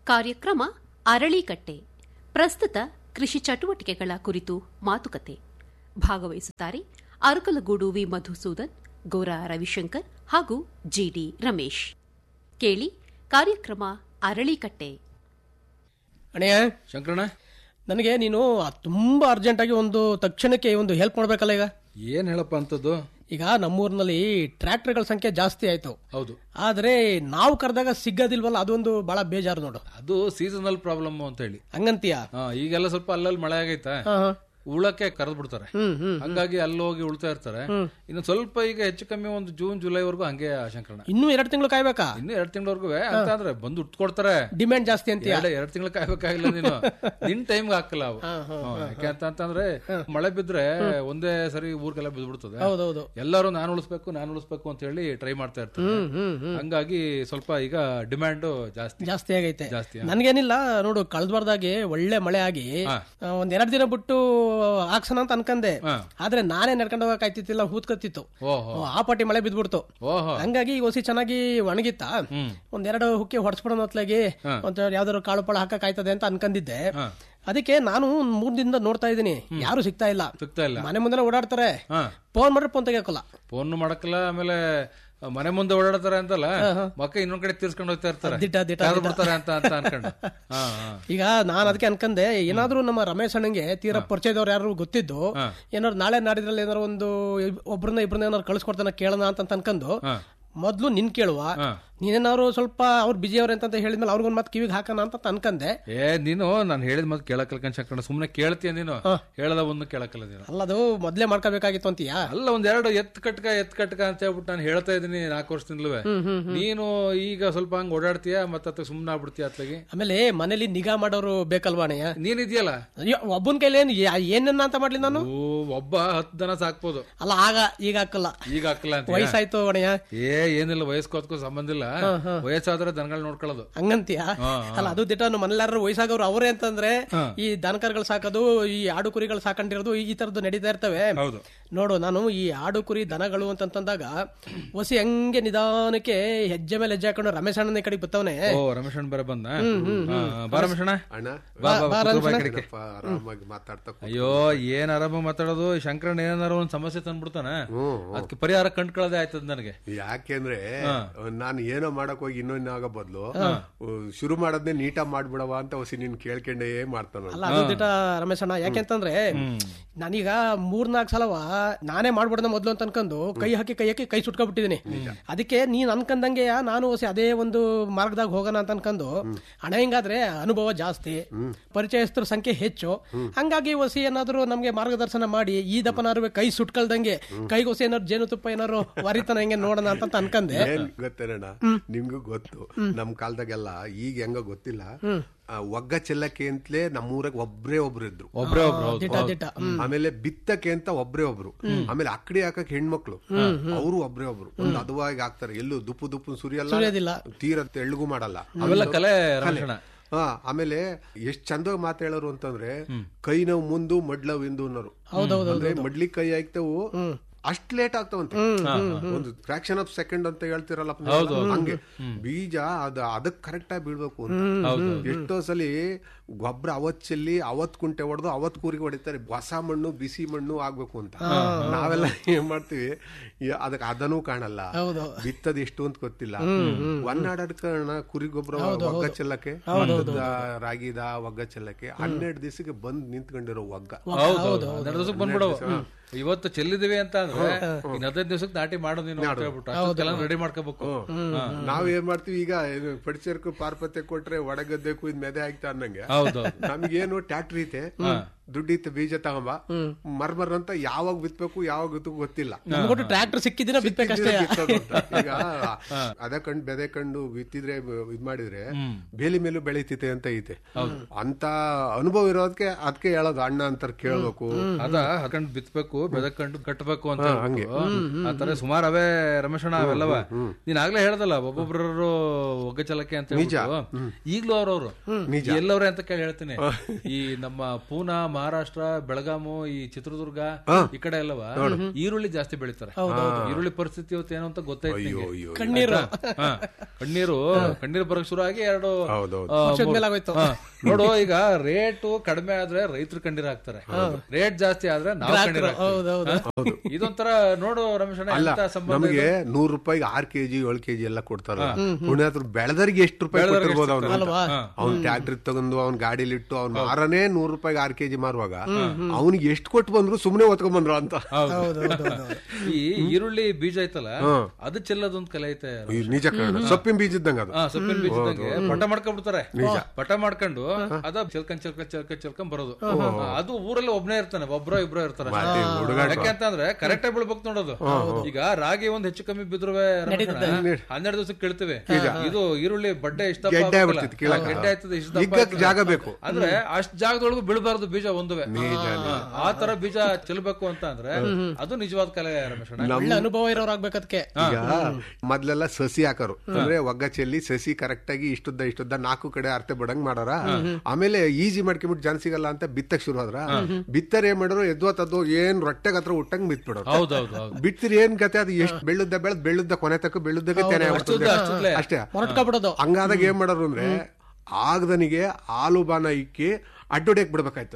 ಕಾರ್ಯಕ್ರಮ ಅರಳಿಕಟ್ಟೆ ಪ್ರಸ್ತುತ ಕೃಷಿ ಚಟುವಟಿಕೆಗಳ ಕುರಿತು ಮಾತುಕತೆ ಭಾಗವಹಿಸುತ್ತಾರೆ ಅರಕಲಗೂಡು ವಿ ಮಧುಸೂದನ್ ಗೋರಾ ರವಿಶಂಕರ್ ಹಾಗೂ ಜಿಡಿ ರಮೇಶ್ ಕೇಳಿ ಕಾರ್ಯಕ್ರಮ ಅರಳಿಕಟ್ಟೆ ಅಣ್ಣಯ್ಯ ಶಂಕರಣ್ಣ ನನಗೆ ನೀನು ತುಂಬಾ ಅರ್ಜೆಂಟಾಗಿ ಒಂದು ತಕ್ಷಣಕ್ಕೆ ಒಂದು ಹೆಲ್ಪ್ ಮಾಡ್ಬೇಕಲ್ಲ ಈಗ ಏನ್ ಹೇಳಪ್ಪ ಅಂತದ್ದು ಈಗ ನಮ್ಮೂರಿನಲ್ಲಿ ಟ್ರ್ಯಾಕ್ಟರ್ಗಳ ಸಂಖ್ಯೆ ಜಾಸ್ತಿ ಆಯ್ತು ಹೌದು ಆದ್ರೆ ನಾವು ಕರೆದಾಗ ಸಿಗೋದಿಲ್ವಲ್ಲ ಅದೊಂದು ಬಹಳ ಬೇಜಾರು ನೋಡು ಅದು ಸೀಸನಲ್ ಪ್ರಾಬ್ಲಮ್ ಅಂತ ಹೇಳಿ ಹಂಗಂತೀಯ ಹಾ ಈಗೆಲ್ಲ ಸ್ವಲ್ಪ ಅಲ್ಲಲ್ಲಿ ಮಳೆ ಆಗೈತಾ ಹಾ, ಹಾ. ಉಳಕ್ಕೆ ಕರೆದ್ ಬಿಡ್ತಾರೆ ಹ್ಮ್ ಹ್ಮ್ ಹಂಗಾಗಿ ಅಲ್ಲಿ ಹೋಗಿ ಉಳ್ತಾ ಇರ್ತಾರೆ ಇನ್ನು ಸ್ವಲ್ಪ ಈಗ ಹೆಚ್ಚು ಕಮ್ಮಿ ಒಂದು ಜೂನ್ ಜುಲೈವರೆಗೂ ಹಂಗೆ ಶಂಕರಣ್ಣ ಇನ್ನೂ ಎರಡು ತಿಂಗಳು ಕಾಯ್ಬೇಕಾ ಇನ್ನು ಎರಡ್ ತಿಂಗಳವರೆಗೂ ಅಂತ ಅಂದ್ರೆ ಬಂದು ಉಟ್ಕೊಡ್ತಾರೆ ಡಿಮ್ಯಾಂಡ್ ಜಾಸ್ತಿ ಅಂತೀಯ ಎರಡ್ ಎರಡ್ ತಿಂಗಳು ಕಾಯ್ಬೇಕಾಗಿಲ್ಲ ನೀನು ನಿನ್ ಟೈಮ್ಗೆ ಹಾಕಲ್ಲ ಅವು ಹಾ, ಯಾಕೆ ಅಂತ ಅಂತಂದ್ರೆ ಮಳೆ ಬಿದ್ರೆ ಒಂದೇ ಸರಿ ಊರ್ಗೆಲ್ಲ ಬಿದ್ಬಿಡ್ತದೆ ಹೌದೌದು ಎಲ್ಲರೂ ನಾನು ಉಳಿಸ್ಬೇಕು ನಾನು ಉಳಿಸ್ಬೇಕು ಅಂತ ಹೇಳಿ ಟ್ರೈ ಮಾಡ್ತಾ ಇರ್ತಾರೆ ಹ್ಮ್ ಹ್ಮ್ ಹ್ಮ್ ಹಂಗಾಗಿ ಸ್ವಲ್ಪ ಈಗ ಡಿಮ್ಯಾಂಡ್ ಜಾಸ್ತಿ ಜಾಸ್ತಿ ಆಗೈತೆ ಜಾಸ್ತಿ ನನ್ಗೇನಿಲ್ಲ ನೋಡು ಕಳೆದ್ಬಾರ್ದಾಗಿ ಒಳ್ಳೆ ಮಳೆ ಆಗಿ ಆ, ಒಂದ್ ಎರಡ್ ದಿನ ಬಿಟ್ಟು ಹಾಕ್ಸೋಣ ಅಂತ ಅನ್ಕಂದೆ ಆದ್ರೆ ನಾನೇ ನಡ್ಕೊಂಡು ಹೋಗಕ್ ಆಯ್ತಿತ್ತಿಲ್ಲ ಹೂತ್ಕತ್ತಿತ್ತು ಓಹೋ ಆ ಪಾಟಿ ಮಳೆ ಬಿದ್ಬಿಡ್ತು ಓಹೋ ಹಂಗಾಗಿ ಈ ಹೊಸಿ ಚೆನ್ನಾಗಿ ಒಣಗಿತ್ತ ಒಂದೆರಡು ಹುಕ್ಕಿ ಹೊಡ್ಸ್ಬಿಡೋಣ ಹೊತ್ಲಾಗಿ ಒಂದ್ ಯಾವ್ದಾದ್ರು ಕಾಳು ಪಾಳು ಹಾಕಕ್ ಆಯ್ತದೆ ಅಂತ ಅನ್ಕೊಂಡಿದ್ದೆ ಅದಕ್ಕೆ ನಾನು ಒಂದ್ ಮೂರ್ ದಿನದಿಂದ ನೋಡ್ತಾ ಇದ್ದೀನಿ ಯಾರು ಸಿಗ್ತಾ ಇಲ್ಲ ಸಿಗ್ತಾ ಇಲ್ಲ ಮನೆ ಮುಂದೆ ಓಡಾಡ್ತಾರೆ ಹಾ ಫೋನ್ ಮಾಡ್ರೆ ಫೋನ್ ತೆಗಿಯಕ್ಕಲ್ಲ ಫೋನ್ ಮಾಡಕ್ಕಲ್ಲ ಆಮೇಲೆ ಮನೆ ಮುಂದೆ ಓಡಾಡ್ತಾರೆ ಅಂತಲ್ಲ ಮಕ್ಕ ಇನ್ನೊಂದ್ ಕಡೆ ತೀರ್ಸ್ಕೊಂಡು ಹೋಗ್ತಾ ಇರ್ತಾರೆ ದಿಟ, ದಿಟ, ಕರೆದು ಬಿಡ್ತಾರೆ ಅಂತ ಅಂತ ಅನ್ಕೊಂಡು ಹಾ ಹಾ ಈಗ ನಾನ್ ಅದಕ್ಕೆ ಅನ್ಕಂದೆ ಏನಾದ್ರೂ ನಮ್ಮ ರಮೇಶ್ ಅಣ್ಣಂಗೆ ತೀರಾ ಪರಿಚಯದವ್ರು ಯಾರು ಗೊತ್ತಿದ್ದು ಏನಾದ್ರು ನಾಳೆ ನಾಡಿದ್ರಲ್ಲಿ ಏನಾದ್ರು ಒಂದು ಇಬ್- ಒಬ್ರನ್ನ ಇಬ್ರನ್ನ ಏನಾದ್ರು ಕಳ್ಸ್ಕೊಡ್ತಾನ ಕೇಳೋಣ ಅಂತ ಅನ್ಕೊಂಡು ಮೊದ್ಲು ನಿನ್ ಕೇಳುವ ನೀನೇನಾದ್ರು ಸ್ವಲ್ಪ ಅವ್ರು ಬಿಜಿ ಅವ್ರೆ ಅಂತ ಹೇಳಿದ್ಮೇಲೆ ಅವ್ರಿಗೊಂದ್ ಮತ್ತೆ ಕಿವಿಗೆ ಹಾಕೋಣ ಅಂತ ಅನ್ಕಂದೆ ಏ ನೀನು ನಾನು ಹೇಳಿದ ಮತ್ತೆ ಕೇಳಕ್ಕಲ್ಲ ಶಂಕರಣ್ಣ ಸುಮ್ನೆ ಕೇಳ್ತೀಯ ನೀನು ಹೇಳದ ಒಂದು ಕೇಳಕ್ಕಲ್ಲ ನೀನು ಅಲ್ಲ ಅದು ಮೊದ್ಲೇ ಮಾಡ್ಕೋಬೇಕಾಗಿತ್ತು ಅಂತೀಯಾ ಅಲ್ಲ ಒಂದೆರಡು ಎತ್ ಕಟ್ಕ ಎತ್ ಕಟ್ಕ ಅಂತ ಹೇಳ್ಬಿಟ್ಟು ನಾನು ಹೇಳ್ತಾ ಇದ್ದೀನಿ ನಾಲ್ಕು ವರ್ಷದಿಂದಲೂ ನೀನು ಈಗ ಸ್ವಲ್ಪ ಹಂಗ್ ಓಡಾಡ್ತೀಯ ಮತ್ತೆ ಸುಮ್ನೆ ಆಗ್ಬಿಡ್ತೀಯ ಅತ್ಲಾಗಿ ಆಮೇಲೆ ಮನೇಲಿ ನಿಗಾ ಮಾಡೋರು ಬೇಕಲ್ವಾ ಅಣ್ಣಯ್ಯ ನೀನಿದ್ಯಲ್ಲ ಅಯ್ಯೋ ಒಬ್ಬನ ಕೈಲಿ ಏನ್ ಯಾ- ಏನೇನ ಅಂತ ಮಾಡ್ಲಿ ನಾನು ಓ, ಒಬ್ಬ ಹತ್ತು ದನ ಸಾಕ್ಬೋದು ಅಲ್ಲ ಆಗ ಈಗ ಹಾಕಲ್ಲ ಈಗ ಹಾಕಲ್ಲ ಅಂತ ವಯಸ್ಸಾಯ್ತು ಅಣ್ಣಯ್ಯ ಏ ಏನಿಲ್ಲ ವಯಸ್ಕೋದ್ಕೂ ಸಂಬಂಧ ಇಲ್ಲ ವಯಸ್ಸಾದ್ರೆ ದನಗಳು ನೋಡ್ಕೊಳ್ಳೋದು ಹಂಗಂತೀಯ ಅಲ್ಲ ಅದು ದಿಟ ನಮ್ಮ ಮನೆಲ್ಲಾರು ವಯಸ್ಸಾಗವ್ರು ಅವರೇ ಅಂತಂದ್ರೆ ಈ ದನಕರ್ಗಳು ಸಾಕೋದು ಈ ಆಡು ಕುರಿಗಳು ಸಾಕೊಂಡಿರೋದು ಈ ತರದ್ದು ನಡೀತಾ ಇರ್ತವೆ ಹೌದು ನೋಡು ನಾನು ಈ ಆಡು ಕುರಿ ದನಗಳು ಅಂತಂದಾಗ ಹೊಸಿ ಹಂಗೆ ನಿಧಾನಕ್ಕೆ ಹೆಜ್ಜೆ ಮೇಲೆ ಹೆಜ್ಜೆ ಹಾಕೊಂಡು ರಮೇಶ್ ಅಣ್ಣನ ಕಡೆಗೆ ಬತ್ತವನೆ ಓ ರಮೇಶ್ ಅಣ್ಣ ಬೇರೆ ಬಂದ ಬಾ ರಮೇಶ್ ಅಣ್ಣ ಅಣ್ಣ ಬಾ ಬಾ, ಬಾ ಕೂತ್ಕೋ ಬಾ ಈ ಕಡೆಗೆ. ಏನಪ್ಪ ಆರಾಮಾಗಿ ಮಾತಾಡ್ತಾ ಕೂತ್ಕೊ. ಅಯ್ಯೋ ಏನ್ ಆರಾಮ ಮಾತಾಡೋದು ಶಂಕರಣ್ಣ ಏನಾರು ಒಂದ್ ಸಮಸ್ಯೆ ತಂದ್ಬಿಡ್ತಾನ ಅದಕ್ಕೆ ಪರಿಹಾರ ಕಂಡ್ಕೊಳ್ಳೋದೇ ಆಯ್ತದ ನನಗೆ ಯಾಕೆಂದ್ರೆ ನಾನು ಏನೋ ಮಾಡಕ್ ಹೋಗಿ ಇನ್ನೊಂದು ಆಗೋ ಬದ್ಲು ಶುರು ಮಾಡೋದ್ನೇ ನೀಟಾಗಿ ಮಾಡ್ಬಿಡವ ಅಂತ ಹೊಸಿ ನೀನ್ ಕೇಳ್ಕೊಂಡೇ ಮಾಡ್ತಾನ ಅಲ್ಲ ಅದು ದಿಟ ರಮೇಶ್ ಅಣ್ಣ ಯಾಕೆಂತಂದ್ರೆ ನಾನೀಗ ಮೂರ್ನಾಲ್ಕು ಸಲವ ನಾನೇ ಮಾಡ್ಬಿಡ್ದ ಮೊದ್ಲು ಅಂತ ಅನ್ಕೊಂಡು ಕೈ ಹಾಕಿ ಕೈ ಹಾಕಿ ಕೈ ಸುಟ್ಕೊಬಿಟ್ಟಿದೀನಿ ಅದಕ್ಕೆ ನೀನ್ ಅನ್ಕಂದಂಗೆ ನಾನು ಹೊಸಿ ಅದೇ ಒಂದು ಮಾರ್ಗದಾಗ ಹೋಗೋಣ ಅಂತ ಅನ್ಕೊಂಡು ಹಣ ಹಿಂಗಾದ್ರೆ ಅನುಭವ ಜಾಸ್ತಿ ಪರಿಚಯಸ್ಥರ ಸಂಖ್ಯೆ ಹೆಚ್ಚು ಹಂಗಾಗಿ ಹೊಸಿ ಏನಾದ್ರು ನಮ್ಗೆ ಮಾರ್ಗದರ್ಶನ ಮಾಡಿ ಈ ದಪ್ಪನಾರು ಕೈ ಸುಟ್ಕೊಳ್ದಂಗೆ ಕೈಗೊಸಿ ಏನಾದ್ರು ಜೇನುತುಪ್ಪ ಏನಾದ್ರು ವರಿತನ ಹೆಂಗೆ ನೋಡೋಣ ಅಂತ ಅನ್ಕಂದೆ ಏನ್ ಗೊತ್ತೇನಣ್ಣ ನಿಮ್ಗೂ ಗೊತ್ತು ನಮ್ ಕಾಲದಾಗೆಲ್ಲ ಈಗ ಹೆಂಗ ಗೊತ್ತಿಲ್ಲ ಆ, ಒಗ್ಗ ಚೆಲ್ಲಕ್ಕೆ ಅಂತಲೇ ನಮ್ಮೂರಾಗ ಒಬ್ರೇ ಒಬ್ರು ಇದ್ರು ಒಬ್ರೇ ಒಬ್ರು ಹೌದು ದಿಟ ದಿಟ ಆಮೇಲೆ ಬಿತ್ತಕ್ಕೆ ಅಂತ ಒಬ್ರೇ ಒಬ್ರು ಆಮೇಲೆ ಅಕ್ಕಡಿ ಹಾಕಕ್ ಹೆಣ್ಮಕ್ಳು ಅವರು ಒಬ್ರೇ ಒಬ್ರು ಒಂದು ಹದವಾಗಿ ಹಾಕ್ತಾರೆ ಎಲ್ಲೂ ದುಪ್ಪು ದುಪ್ಪು ಸುರಿಯಲ್ಲ ಸುರಿಯೋದಿಲ್ಲ. ತೀರ ತೆಳ್ಳಗೂ ಮಾಡಲ್ಲ ಅವೆಲ್ಲ ಕಲೆ ರಮೇಶ್ ಅಣ್ಣ ಹಾ ಆಮೇಲೆ ಎಷ್ಟ್ ಚಂದವಾಗಿ ಮಾತು ಹೇಳೋರು ಅಂತಂದ್ರೆ ಕೈ ನೋವು ಮುಂದು ಮಡ್ಲವ್ ಇಂದು ಅನ್ನೋರು ಅಂದ್ರೆ ಮಡ್ಲಿ ಕೈ ಆಯ್ತವು ಅಷ್ಟ್ ಲೇಟ್ ಆಗ್ತಾವಂತೆ ಒಂದು ಫ್ರಾಕ್ಷನ್ ಆಫ್ ಸೆಕೆಂಡ್ ಅಂತ ಹೇಳ್ತಿರಲ್ಲ ಹಂಗೆ ಬೀಜ ಅದ ಅದಕ್ ಕರೆಕ್ಟ್ ಆಗಿ ಬೀಳ್ಬೇಕು ಅಂತ ಎಷ್ಟೋ ಸಲಿ ಗೊಬ್ಬರ ಅವತ್ ಚೆಲ್ಲಿ ಅವತ್ ಕುಂಟೆ ಹೊಡೆದು ಅವತ್ ಕೂರಿಗೆ ಹೊಡಿತಾರೆ ಹೊಸ ಮಣ್ಣು ಬಿಸಿ ಮಣ್ಣು ಆಗ್ಬೇಕು ಅಂತ ನಾವೆಲ್ಲ ಏನ್ ಮಾಡ್ತೀವಿ ಈ- ಅದಕ್ಕೆ ಅದನ್ನೂ ಕಾಣಲ್ಲ ಹೌದು. ಬಿತ್ತದ ಎಷ್ಟು ಅಂತ ಗೊತ್ತಿಲ್ಲ ಒನ್ನಾಡಡ್ಕಣ ಕುರಿ ಗೊಬ್ಬರ ಒಗ್ಗ ಚೆಲ್ಲಕ್ಕೆ ಭತ್ತದ, ರಾಗಿದ ಒಗ್ಗ ಚೆಲ್ಲಕ್ಕೆ ಹನ್ನೆರಡು ದಿವಸಕ್ಕೆ ಬಂದ್ ನಿಂತ್ಕೊಂಡಿರೋ ಒಗ್ಗ ಹೌದು ಹನ್ನೆರಡು ದಿವಸಕ್ಕೆ ಬಂದ್ಬಿಡವು ಇವತ್ತು ಚೆಲ್ಲಿದಿವಿ ಅಂತ ಅಂದ್ರೆ ಇನ್ ಹದಿನೈದು ದಿವಸಕ್ಕೆ ನಾಟಿ ಮಾಡು ನೀನು ಅಂತ ಹೇಳ್ಬಿಟ್ಟು ಅಷ್ಟೊತ್ತಿಗೆಲ್ಲ ರೆಡಿ ಮಾಡ್ಕೋಬೇಕು ನಾವ್ ಏನ್ ಮಾಡ್ತೀವಿ ಈಗ ಪಡಿಸರ್ಕು ಪಾರ್ಪತ್ಯ ಕೊಟ್ರೆ ಒಡಗದ್ದೆ ಕುಯ್ದ್ ಮೆದೆ ಆಗ್ತಾ ಅನ್ನಂಗೆ ಹೌದು ನಮ್ಗೇನು ಟ್ಯಾಕ್ಟ್ರಿ ಐತೆ ದುಡ್ಡಿತ್ತು ಬೀಜ ತಗೊಂಬ ಮರ್ಮರ್ ಅಂತ ಯಾವಾಗ ಬಿತ್ಬೇಕು ಯಾವಾಗ ಬಿತ್ತು ಗೊತ್ತಿಲ್ಲ ನಮ್ಗೊಟ್ಟು ಟ್ರ್ಯಾಕ್ಟರ್ ಸಿಕ್ಕಿದಿನ ಬಿತ್ಬೇಕಷ್ಟೇ ಬಿತ್ತೋದು ಅಂತ. ಈಗ ಅದ ಕಂಡು ಬೆದೆ ಕಂಡು ಬಿತ್ತಿದ್ರೆ ಇದ್ ಮಾಡಿದ್ರೆ ಬೇಲಿ ಮೇಲೂ ಬೆಳಿತೈತೆ ಅಂತ ಐತೆ ಅಂತ ಅನುಭವ ಇರೋದಕ್ಕೆ ಅದಕ್ಕೆ ಹೇಳೋದು ಅಣ್ಣ ಅಂತಾರ ಕೇಳ್ಬೇಕು ಅದ ಹಕಂಡ್ ಬಿತ್ಬೇಕು ಬೆದಕಂಡು ಕಟ್ಟಬೇಕು ಅಂತ ಹೇಳ್ಬಿಟ್ಟು. ಆತರ ಸುಮಾರು ಅವೇ ರಮೇಶಣ್ಣ ಅವೆಲ್ಲವ ನೀನ್ ಆಗ್ಲೇ ಹೇಳ್ದಲ್ಲ ಒಬ್ಬೊಬ್ರು ಒಗ್ಗ ಚಲಕ್ಕೆ ಅಂತ ಹೇಳ್ಬಿಟ್ಟು. ಈಗ್ಲೂ ಅವ್ರವ್ರು ಎಲ್ಲವ್ರೆ ಅಂತ ಕೇಳಿ ಹೇಳ್ತೀನಿ ಈ ನಮ್ಮ ಪೂನಾ ಮಹಾರಾಷ್ಟ್ರ ಬೆಳಗಾಮು ಈ ಚಿತ್ರದುರ್ಗ ಈ ಕಡೆ ಎಲ್ಲವ ಈರುಳ್ಳಿ ಜಾಸ್ತಿ ಬೆಳಿತಾರೆ ಈರುಳ್ಳಿ ಪರಿಸ್ಥಿತಿ ಇವತ್ತು ಏನು ಅಂತ ಗೊತ್ತಾಯ್ತು ನಿಂಗೆ. ಅಯ್ಯೋ ಕಣ್ಣೀರು ಹಾ, ಕಣ್ಣೀರು ಕಣ್ಣೀರು ಬರಕ್ ಶುರು ಆಗಿ ಎರಡು ಹೌದೌದು. ಆ, ವರ್ಷದ ಮೂರು- ಮೇಲೆ ಆಗೋಯ್ತು. ಹಾ. ನೋಡು ಈಗ ರೇಟು ಕಡಿಮೆ ಆದ್ರೆ ರೈತರು ಕಣ್ಣೀರ್ ಹಾಕ್ತಾರೆ ರೇಟ್ ಜಾಸ್ತಿ ಆದ್ರೆ ನಾವು ಕಣ್ಣೀರ್ ಹಾಕ್ತೀವಿ. ಹೌದೌದು ಹಾ? ಇದೊಂಥರ ನೋಡು ರಮೇಶ್ ಅಣ್ಣ, ಅಲ್ಲ ಎಂತ ಸಂಬಂಧ ನಮಗೆ ನೂರ್ ರೂಪಾಯಿಗೆ ಆರ್ ಕೆಜಿ ಏಳು ಕೆಜಿ ಎಲ್ಲ ಕೊಡ್ತಾರ ಪುಣ್ಯಾತರು ಬೆಳೆದರಿಗೆ ಎಷ್ಟು ರೂಪಾಯಿ ಕೊಟ್ಟಿರ್ಬೋದು ಅವನು ಅಲ್ವಾ? ಅವ್ನ್ ಟ್ಯಾಕ್ಟ್ರಿ ತಗೊಂಡು ಅವ್ನ್ ಗಾಡಿಲಿಟ್ಟು ಅವ್ನ್ ಮಾರನೇ ನೂರ್ ರೂಪಾಯಿಗೆ ಆರ್ ಕೆಜಿ ಮಾರುವಾಗ ಅವ್ನಿಗೆ ಎಷ್ಟು ಕೊಟ್ಟು ಬಂದ್ರು ಸುಮ್ನೆ ಒತ್ಕೊಂಡ್ ಬಂದ್ರು ಅಂತ ಹೌದೌದು ಈ ಈರುಳ್ಳಿ ಬೀಜ ಐತಲ್ಲ ಅದು ಚೆಲ್ಲದೊಂದ್ ಕಲೆ ಐತೆ ಈ ನಿಜ ಕಣ ಸೊಪ್ಪಿನ ಬೀಜ ಇದ್ದಂಗ ಅದು ಹಾ ಸೊಪ್ಪಿನ ಬೀಜದಂಗೆ ಪಟ ಮಾಡ್ಕೊಂಡ್ಬಿಡ್ತಾರೆ ಪಟ ಮಾಡ್ಕೊಂಡು ಅದ ಚೆಲ್ಕೊಂಡ್ ಚೆಲ್ಕೊಂಡ್ ಚೆಲ್ಕೊಂಡ್ ಚೆಲ್ಕೊಂಡ್ ಬರೋದು ಹಾ, ಅದು ಊರಲ್ಲಿ ಒಬ್ನೇ ಇರ್ತಾನೆ ಒಬ್ರೋ ಇಬ್ರೋ ಇರ್ತಾರೆ ಅಷ್ಟೇ. ಯಾಕೆಂತಂದ್ರೆ ಕರೆಕ್ಟ್ ಆಗಿ ಬೀಳ್ಬೇಕು ನೋಡೋದು ಈಗ ರಾಗಿ ಒಂದ್ ಹೆಚ್ಚು ಕಮ್ಮಿ ಬಿದ್ರು ಹನ್ನೆರಡು ದಿವಸಕ್ಕೆ ಕೇಳ್ತೀವಿ ಇದು ಈರುಳ್ಳಿ ಬಡ್ಡೆ ಇಷ್ಟ ಗೆಡ್ಡೆ ಆಗ್ಬಿಡ್ತೈತೆ ಕೀಳಕ್ಕೆ. ಗೆಡ್ಡೆ ಆಯ್ತದೆ ಇಷ್ಟ ದಪ್ಪ ಇಗ್ಗಕ್ಕೆ ಆಗ್ತದೆ. ಜಾಗ ಬೇಕು. ಅಂದ್ರೆ ಅಷ್ಟ್ ಜಾಗದೊಳಗೂ ಬೀಳಬಾರ್ದು ಬೀಜ ಒಂದುವೆ ಹಾ, ಆ ತರ ಬೀಜ ಚೆಲ್ಬೇಕು ಅಂತ ಅಂದ್ರೆ ಅದು ನಿಜವಾದ ಕಲೆ ರಮೇಶ್ ಅಣ್ಣ. ಒಳ್ಳೆ ಅನುಭವ ಇರೋರಾಗ್ಬೇಕು ಅದಕ್ಕೆ ಈಗ ಮೊದ್ಲೆಲ್ಲ ಸಸಿ ಹಾಕರು ಅಂದ್ರೆ ಒಗ್ಗ ಚೆಲ್ಲಿ ಸಸಿ ಕರೆಕ್ಟ್ ಆಗಿ ಇಷ್ಟುದ್ದ ಇಷ್ಟುದ್ದ ನಾಲ್ಕು ಕಡೆ ಅರ್ಥ ಬಿಡಂಗ್ ಮಾಡಾರ ಆಮೇಲೆ ಈಜಿ ಮಾಡ್ಕೊಂಡ್ಬಿಟ್ಟು ಜನ ಸಿಗಲ್ಲ ಅಂತ ಬಿತ್ತಕ್ ಶುರು ಆದ್ರ ಬಿತ್ತರ್ ಏನ್ ಮಾಡೋರು ಎದ್ವ ತದ್ದು ಏನ್ ರೊಟ್ಟೆಗ್ ಹತ್ರ ಉಟ್ಟಂಗ್ ಬಿತ್ಬಿಡೋರು ಹೌದೌದು ಹೌದು ಬಿತ್ತಿರಿ ಏನ್ ಕತೆ ಅದು ಎಷ್ಟು ಬೆಳ್ಳುದ್ದ ಬೆಳೆದ್ ಬೆಳ್ಳುದ್ದ ಕೊನೆ ತಕ್ಕ ಬೆಳ್ಳುದ್ದಕ್ಕೆ ತೆನೆ ಆಗ್ಬಿಡ್ತದೆ. ಅಷ್ಟುದ್ದ. ಅಷ್ಟೇ ಹೊರಟ್ಕೊಬಿಡೋದು ಹಂಗಾದಾಗ ಏನ್ ಮಾಡೋರು ಅಂದ್ರೆ ಆಗದನಿಗೆ ಹಾಲು ಬಾನ ಇಕ್ಕಿ ಅಡ್ಡೊಡೆಯಕ್ ಬಿಡ್ಬೇಕಾಯ್ತು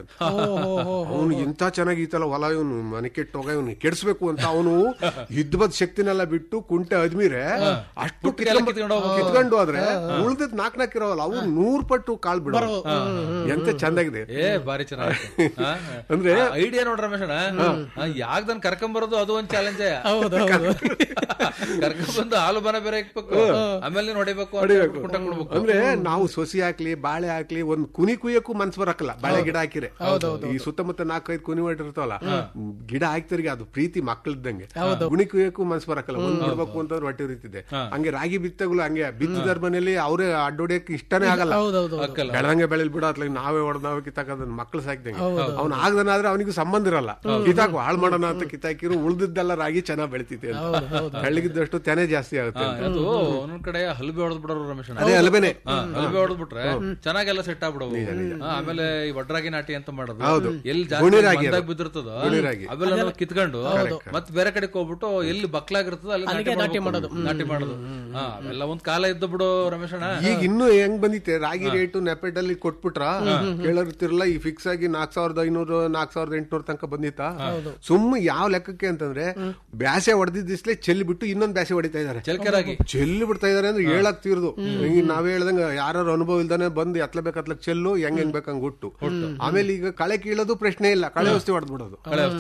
ಅವನು ಎಂತ ಚೆನ್ನಾಗಿ ಈತಲ್ಲ ಹೊಲ ಇವನು ಮನೆ ಕೆಟ್ಟೋಗ ಇವನು ಕೆಡಿಸ್ಬೇಕು ಅಂತ ಅವನು ಯುದ್ಧದ ಶಕ್ತಿನೆಲ್ಲ ಬಿಟ್ಟು ಕುಂಟೆ ಅದ್ಮಿರೆ ಅಷ್ಟು ಕುಟ್ಟಿಗೆ ಎಲ್ಲ ಕಿತ್ಕೊಂಡ್- ಕಿತ್ಕೊಂಡು ಹೋಗ್ಬೇಕು. ಕಿತ್ಕೊಂಡು ಹೋದ್ರೆ ಉಳ್ದದ್ ನಾಕ್ ನಾಕ್ ಇರೋವಲ್ಲ ಅವು ನೂರ್ ಪಟ್ಟು ಕಾಳ್ ಬಿಡೋರು ಎಂತ ಚಂದಾಗಿದೆ ಏ ಬಾರಿ ಚೆನ್ನಾಗಿ ಅಂದ್ರೆ- ಐಡಿಯಾ ನೋಡ್ರಿ ರಮೇಶ್ ಅಣ್ಣ ಯಾವ್ದನ್ ಕರ್ಕೊಂಡ್ ಬರೋದು ಅದು ಒಂದ್ ಚಾಲೆಂಜ್ ಹೌದೌದು ಕರ್ಕೊಂಡ್ ಬಂದು ಹಾಲು ಬನ ಬೇರೆ ಇಕ್ಬೇಕು ಆಮೇಲೆ ನೀನ್ ಹೊಡಿಬೇಕು ಅಂತ ಹೇಳ್ಬಿಟ್ಟು ಕುಂಟ ಕೊಡ್ಬೇಕು ಅಂದ್ರೆ ನಾವು ಸೊಸಿ ಹಾಕ್ಲಿ ಬಾಳೆ ಹಾಕ್ಲಿ ಒಂದ್ ಕುನಿ ಕುಯ್ಯಕ್ಕೂ ಮನ್ಸ್ ಬರಕಲ್ಲ ಬಾಳೆ ಗಿಡ ಹಾಕಿರೆ ಈ ಸುತ್ತಮುತ್ತ ನಾಲ್ಕೈದು ಕುನಿ ಹೊಟ್ಟಿರ್ತಾವಲ್ಲ ಗಿಡ ಹಾಕ್ತರಿಗೆ ಅದು ಪ್ರೀತಿ ಮಕ್ಕಳಿದ್ದಂಗೆ ಗುಣಿ ಕುಯ್ಯಕ್ಕೂ ಮನ್ಸ್ ಬರಕಲ್ಲ ಒಂದ್ ಬಿಡ್ಬೇಕು ಅಂತಂದ್ರೆ ಹೊಟ್ಟೆ ಉರಿತಿದೆ ಹಂಗೆ ರಾಗಿ ಬಿತ್ತಗಳು ಹಂಗೆ ಬಿತ್ತಿದರ್ ಮನೇಲಿ ಅವರೇ ಅಡ್ಡೊಡಿಯಕ್ಕೆ ಇಷ್ಟನೇ ಆಗಲ್ಲ ಹೌದೌದು ಬೆಳದಂಗೆ ಬೆಳೆಲ್ ಬಿಡ ಅತ್ಲಾಗ ನಾವೇ ಹೊಡೆದ್ ನಾವೇ ಕಿತ್ತಾಕದ ಮಕ್ಳು ಸಾಕ್ದಂಗೆ ಅವ್ನ ಆಗದನಾದ್ರೆ ಅವನಿಗೂ ಸಂಬಂಧ ಇರಲ್ಲ ಕಿತ್ತಾಕು ಹಾಳು ಮಾಡೋಣ ಅಂತ ಕಿತ್ತಾಕಿರು ಉಳ್ದಿದ್ದೆಲ್ಲ ರಾಗಿ ಚೆನ್ನಾಗ್ ಬೆಳಿತೈತೆ ಅಂತ ಬೆಳಗಿದ್ದಷ್ಟು ತೆನೆ ಜಾಸ್ತಿ ಆಗುತ್ತೆ ಅಂತ. ಅದು ಒಂದೊಂದ್ ಕಡೆ ಹಲ್ಬೆ ಹೊಡೆದ್ ಬಿಡೋರು ರಮೇಶ್ ಅಣ್ಣ ಅದೇ ಅಲ್ಬೇನೆ ಹಾ, ಹಲ್ಬೆ ಹೊಡೆದ್ ಬಿಟ್ರೆ ಚೆನ್ನಾಗೆಲ್ಲ ಸೆಟ್ ಆಗ್ಬಿಡವು ಹಾ, ಆಮೇಲೆ ಈ ವಡ್ರಾಗಿ ನಾಟಿ ಅಂತ ಮಾಡೋದು ಎಲ್ಲಿ ಜಾಸ್ತಿ ಗುಣಿರಾಗಿ ಮಂದಾಗ್ ಬಿದ್ದಿರ್ತದ ಗುಣಿರಾಗಿ. ಅವೆಲ್ಲ ಕಿತ್ಕೊಂಡು ಮತ್ ಬೇರೆ ಕಡೆಗೆ ಹೋಗ್ಬಿಟ್ಟು ಎಲ್ಲಿ ಬಕ್ಲಾಗಿರ್ತದ ಅಲ್ಲಿ ನಾಟಿ ಮಾಡೋದು ನಾಟಿ ಮಾಡೋದು ಹಾ ಅವೆಲ್ಲ ಒಂದ್ ಕಾಲ ಇದ್ದು ಬಿಡು ರಮೇಶ್ ಅಣ್ಣ ಈಗ ಇನ್ನು ಹೆಂಗ್ ಬಂದಿತ್ತೆ ರಾಗಿ ರೇಟು ನೆಪೆಡ್ ಅಲ್ಲಿ ಕೊಟ್ಬಿಟ್ರ ಕೇಳಿರ್ತಿರಲ್ಲ ಈ ಫಿಕ್ಸ್ ಆಗಿ ನಾಕ್ ಸಾವಿರದ ಐನೂರು ನಾಕ್ ಸಾವಿರದ ಎಂಟ್ನೂರ್ ತನಕ ಬಂದಿತ್ತ ಸುಮ್ಮ ಯಾವ ಲೆಕ್ಕಕ್ಕೆ ಅಂತಂದ್ರೆ ಬ್ಯಾಸೆ ಹೊಡೆದಿದ್ದಿಸ್ಲೆ ಚೆಲ್ಲಿ ಬಿಟ್ಟು ಇನ್ನೊಂದ್ ಬ್ಯಾಸೆ ಹೊಡಿತಾ ಇದಾರೆ ಚಲ್ಕೆರಾಗಿ ಚೆಲ್ಲಿ ಬಿಡ್ತಾ ಇದಾರೆ ಅಂದ್ರೆ ಹೇಳಕ್ ತೀರ್ದು ಈಗ ನಾವ್ ಹೇಳ್ದಂಗ ಯಾರು ಅನುಭವ ಇಲ್ದಾನೆ ಬಂದು ಎತ್ಲ ಬೇಕತ್ಲಕ್ ಚೆಲ್ಲು ಹೆಂಗ್ ಹೆಂಗ್ ಬೇಕಂಗ್ ಹುಟ್ಟು ಆಮೇಲೆ ಈಗ ಕಳೆ ಕೀಳೋದು ಪ್ರಶ್ನೆ ಇಲ್ಲ ಕಳೆ ಔಷಧಿ ಹೊಡೆದ್ಬಿಡೋದು